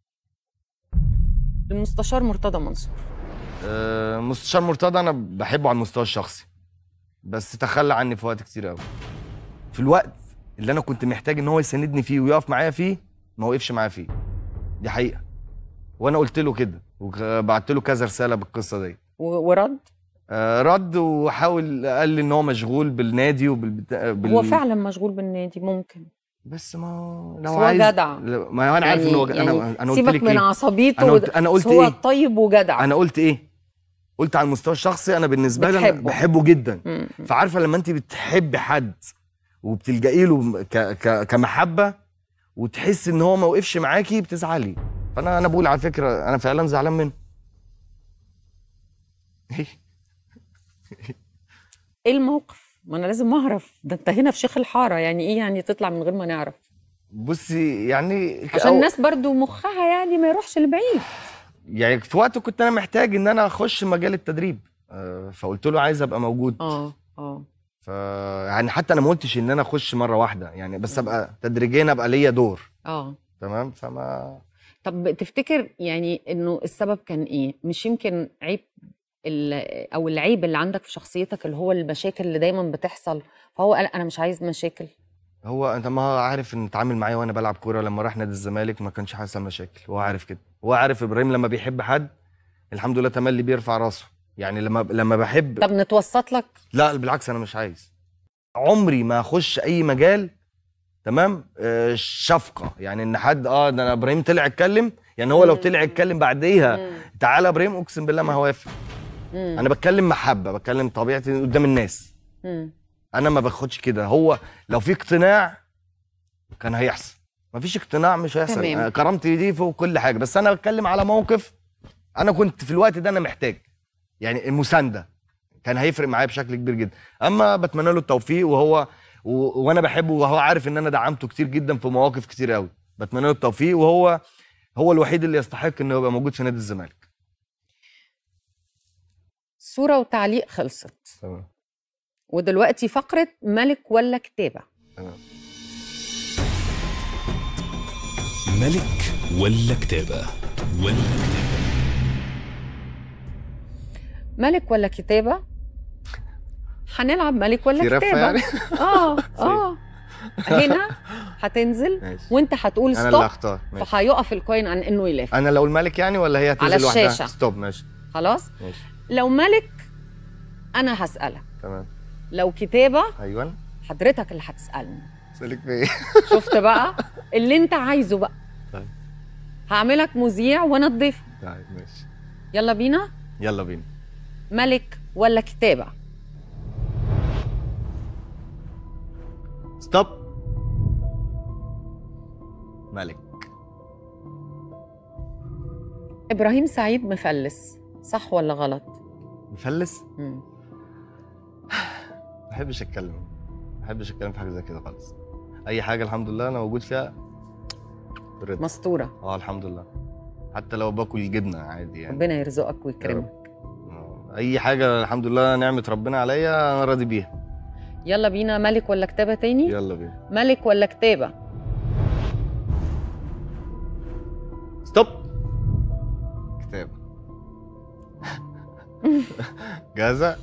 المستشار مرتضى منصور أه مستشار مرتضى انا بحبه على المستوى الشخصي بس تخلى عني في وقت كتير قوي في الوقت اللي انا كنت محتاج ان هو يساندني فيه ويقف معايا فيه ما وقفش معايا فيه دي حقيقه وانا قلت له كده وبعت له كذا رساله بالقصه دي و- ورد آه، رد وحاول قال لي ان هو مشغول بالنادي وبالبتاع بال... هو فعلا مشغول بالنادي ممكن بس ما هو بس لو هو عايز جدع. لا، ما انا عارف ان هو ج- انا انا قلت سيبك لك من ايه عصبيته أنا قلت- وده. أنا قلت بس هو إيه؟ طيب وجدع انا قلت ايه قلت على المستوى الشخصي انا بالنسبه لي انا بتحبه. بحبه جدا مم. فعارفه لما انت بتحبي حد وبتلجئي له ك... ك... كمحبه وتحس ان هو ما وقفش معاكي بتزعلي فانا انا بقول على فكره انا فعلا زعلان منه ايه الموقف ما انا لازم اعرف ده انت هنا في شيخ الحاره يعني ايه يعني تطلع من غير ما نعرف بصي يعني عشان الناس برضو مخها يعني ما يروحش لبعيد يعني في وقت كنت انا محتاج ان انا اخش مجال التدريب آه، فقلت له عايز ابقى موجود اه اه ف يعني حتى انا ما قلتش ان انا اخش مره واحده يعني بس ابقى تدريجيا ابقى ليا دور اه تمام فما طب تفتكر يعني انه السبب كان ايه مش يمكن عيب ال- او العيب اللي عندك في شخصيتك اللي هو المشاكل اللي دايما بتحصل فهو قال انا مش عايز مشاكل هو انت ما هو عارف ان اتعامل معايا وانا بلعب كوره لما راح نادي الزمالك ما كانش حاسس مشاكل هو عارف كده هو عارف ابراهيم لما بيحب حد الحمد لله تملي بيرفع راسه يعني لما لما بحب طب نتوسط لك لا بالعكس انا مش عايز عمري ما اخش اي مجال تمام آه شفقه يعني ان حد اه ده انا ابراهيم طلع اتكلم يعني هو لو طلع اتكلم بعديها تعالى يا ابراهيم اقسم بالله ما هوافق مم. انا بتكلم محبه بتكلم طبيعتي قدام الناس مم. انا ما باخدش كده هو لو في اقتناع كان هيحصل ما فيش اقتناع مش هيحصل تمام. آه، كرامتي دي فوق كل حاجه بس انا بتكلم على موقف انا كنت في الوقت ده انا محتاج يعني المسانده كان هيفرق معايا بشكل كبير جدا اما بتمنى له التوفيق وهو و... وانا بحبه وهو عارف ان انا دعمته كتير جدا في مواقف كتير قوي بتمنى له التوفيق وهو هو الوحيد اللي يستحق انه يبقى موجود في نادي الزمالك صوره وتعليق خلصت تمام ودلوقتي فقره ملك ولا كتابه تمام ملك ولا كتابة ولا كتابة ملك ولا كتابه هنلعب ملك ولا في رفة كتابه يعني؟ اه اه هنا هتنزل ماشي. وانت هتقول انا اللي ستوب هختار ماشي. فهيقف الكوين عن انه يلف انا لو الملك يعني ولا هي هتنزل على لوحدها الشاشة. ستوب ماشي خلاص ماشي لو ملك انا هسالك تمام لو كتابه ايوه حضرتك اللي هتسالني سالك في ايه شفت بقى اللي انت عايزه بقى طيب. هعملك مذيع وانا الضيف طيب ماشي يلا بينا يلا بينا ملك ولا كتابه ستوب ملك ابراهيم سعيد مفلس صح ولا غلط مفلس مم. ما بحبش اتكلم ما بحبش اتكلم في حاجه زي كده خالص اي حاجه الحمد لله انا موجود فيها برضا مستوره اه الحمد لله حتى لو باكل جبنه عادي يعني ربنا يرزقك ويكرمك آه، اي حاجه الحمد لله نعمه ربنا عليا انا راضي بيها يلا بينا ملك ولا كتابه تاني يلا بينا ملك ولا كتابه ستوب كتاب جاهزه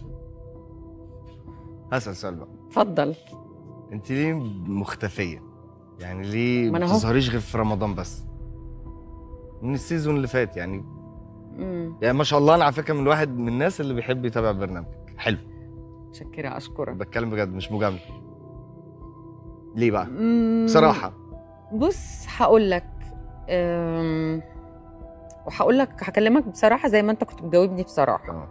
هسأل سؤال بقى اتفضل انت ليه مختفيه يعني ليه ما ما أنا أهو. بتظهريش غير في رمضان بس من السيزون اللي فات يعني مم. يعني ما شاء الله انا على فكره من الواحد من الناس اللي بيحب يتابع برنامجك حلو متشكره اشكرك بتكلم بجد مش مجامله ليه بقى مم. بصراحه بص هقول لك أم، وهقول لك هكلمك بصراحه زي ما انت كنت بتجاوبني بصراحه اه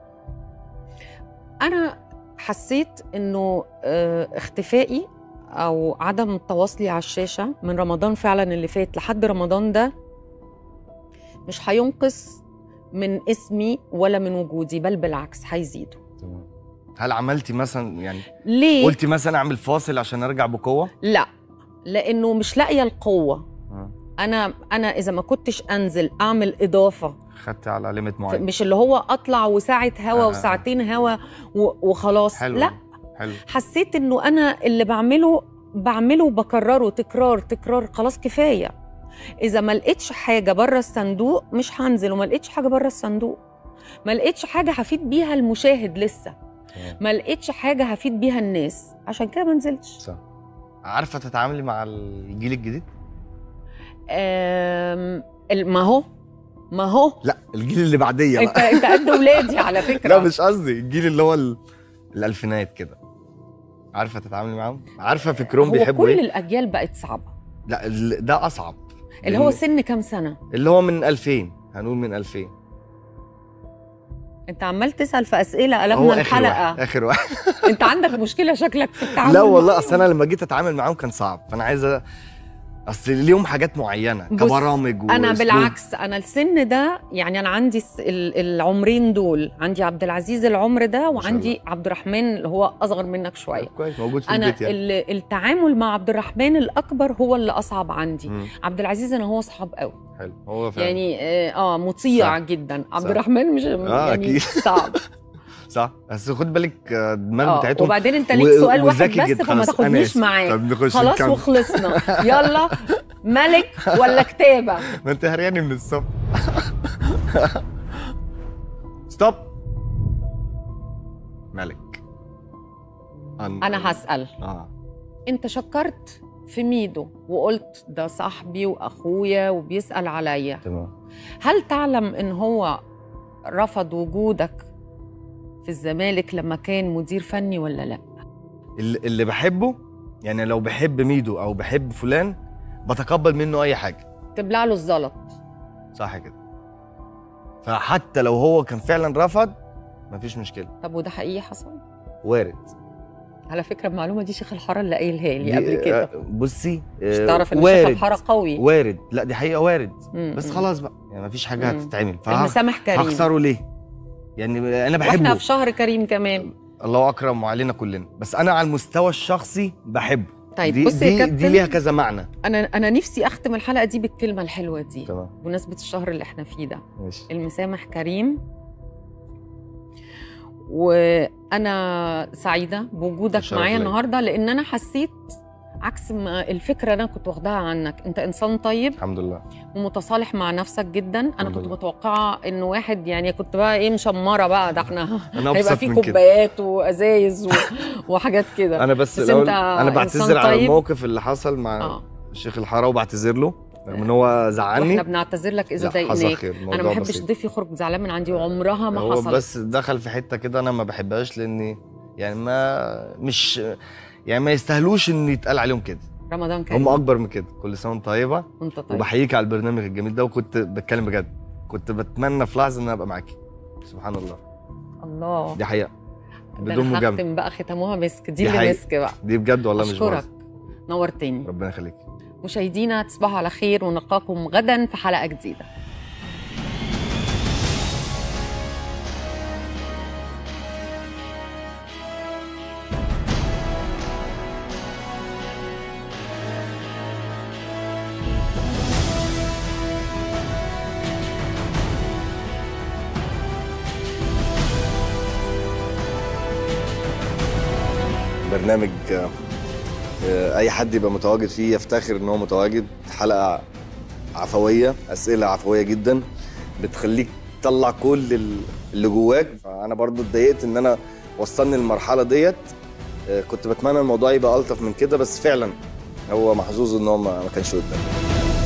انا حسيت انه آه، اختفائي او عدم تواصلي على الشاشه من رمضان فعلا اللي فات لحد رمضان ده مش هينقص من اسمي ولا من وجودي بل بالعكس هيزيدوا تمام هل عملتي مثلا يعني ليه قلتي مثلا اعمل فاصل عشان ارجع بقوه لا لانه مش لاقيه القوه آه. انا انا اذا ما كنتش انزل اعمل اضافه خدتي على ليميت معين مش اللي هو اطلع وساعه هوا آه. وساعتين هوا و- وخلاص حلو لا حلو حسيت انه انا اللي بعمله بعمله وبكرره تكرار تكرار خلاص كفايه اذا ما لقيتش حاجه بره الصندوق مش هنزل وما لقيتش حاجه بره الصندوق ما لقيتش حاجه هفيد بيها المشاهد لسه تمام. ما لقيتش حاجه هفيد بيها الناس عشان كده ما نزلتش صح عارفه تتعاملي مع الجيل الجديد آم، ال- ما هو ما هو لا الجيل اللي بعديه انت بقى انت قد ولادي على فكره لا مش قصدي الجيل اللي هو ال... الالفينات كده عارفه تتعاملي معاهم عارفه فكرهم هو بيحبوا كل ايه الاجيال بقت صعبه لا ال- ده اصعب اللي هو لأن- سن كام سنه اللي هو من 2000 هنقول من 2000 انت عمال تسال في اسئله هو قلبنا اخر الحلقه واحد اخر واحد انت عندك مشكله شكلك في التعامل لا والله معاهم. اصل انا لما جيت اتعامل معاهم كان صعب فانا عايز أ... اصل ليهم حاجات معينه بص، كبرامج انا وأسلوب. بالعكس انا السن ده يعني انا عندي الس- ال- العمرين دول عندي عبد العزيز العمر ده وعندي عبد الرحمن اللي هو اصغر منك شويه كويس موجود في انا البيت يعني ال- التعامل مع عبد الرحمن الاكبر هو اللي اصعب عندي مم. عبد العزيز انا هو اصحاب قوي حلو هو فعلا يعني اه آه، مطيع صح. جدا عبد صح. الرحمن مش آه، يعني أكيد. صعب صح بس خد بالك آه، الدماغ اه بتاعتهم وبعدين انت ليك و- سؤال واحد وذكي بس جدا. فما خلاص، أنا تاخدنيش آسف. معاك طب نخش خلاص نكمل. وخلصنا يلا ملك ولا كتابه ما انت هرياني من الصبح ستوب ملك انا هسال اه انت شكرت في ميدو وقلت ده صاحبي واخويا وبيسال عليا تمام هل تعلم ان هو رفض وجودك في الزمالك لما كان مدير فني ولا لا اللي اللي بحبه يعني لو بحب ميدو او بحب فلان بتقبل منه اي حاجه تبلع له الزلط صح كده فحتى لو هو كان فعلا رفض مفيش مشكله طب وده حقيقي حصل وارد على فكره المعلومه دي شيخ الحاره اللي قايلها لي دي- قبل كده آه، بصي مش آه، تعرف ان شيخ وارد الحاره قوي وارد لا دي حقيقه وارد مم، بس مم. خلاص بقى يعني مفيش حاجه مم. هتتعمل المسامح كريم هخسره ليه يعني انا واحنا بحبه في شهر كريم كمان الله اكرم علينا كلنا بس انا على المستوى الشخصي بحبه طيب دي بص يا دي, كابتن دي ليها كذا معنى انا انا نفسي اختم الحلقه دي بالكلمه الحلوه دي تمام بمناسبه الشهر اللي احنا فيه ده ماشي المسامح كريم وانا سعيده بوجودك الشرف معايا ليا. النهارده لان انا حسيت عكس ما الفكره اللي انا كنت واخداها عنك انت انسان طيب الحمد لله ومتصالح مع نفسك جدا انا الحمد كنت لله. متوقعه انه واحد يعني كنت بقى ايه مشمره بقى ده احنا انا هيبقى ابسط في من كده كوبايات وازايز و... وحاجات كده انا بس, بس الأول أنت انا إنسان بعتذر على طيب. الموقف اللي حصل مع اه الشيخ الحاره وبعتذر له رغم ان هو زعلني واحنا بنعتذر لك اذا لا، حصل ضايقناك خير انا الموضوع ما بحبش بسيط. ضيف يخرج زعلان من عندي وعمرها ما هو حصلت بس دخل في حته كده انا ما بحبهاش لاني يعني ما مش يعني ما يستاهلوش ان يتقال عليهم كده رمضان كريم هم اكبر من كده كل سنه وانت طيبه وانت طيب وبحييك على البرنامج الجميل ده وكنت بتكلم بجد كنت بتمنى في لحظه ان انا ابقى معاكي سبحان الله الله دي حقيقه ده بدون أنا مجامله هختم بقى ختموها مسك دي دي اللي حقيقة. مسك بقى دي بجد والله مش اشكرك بهزر نورتني ربنا يخليك مشاهدينا تصبحوا على خير ونلقاكم غدا في حلقه جديده برنامج آه، آه، اي حد يبقى متواجد فيه يفتخر ان هو متواجد حلقه عفويه اسئله عفويه جدا بتخليك تطلع كل ال- اللي جواك فانا برضو اتضايقت ان انا وصلني للمرحله ديت آه، كنت بتمنى الموضوع يبقى الطف من كده بس فعلا هو محظوظ ان هو ما ما كانش قدامي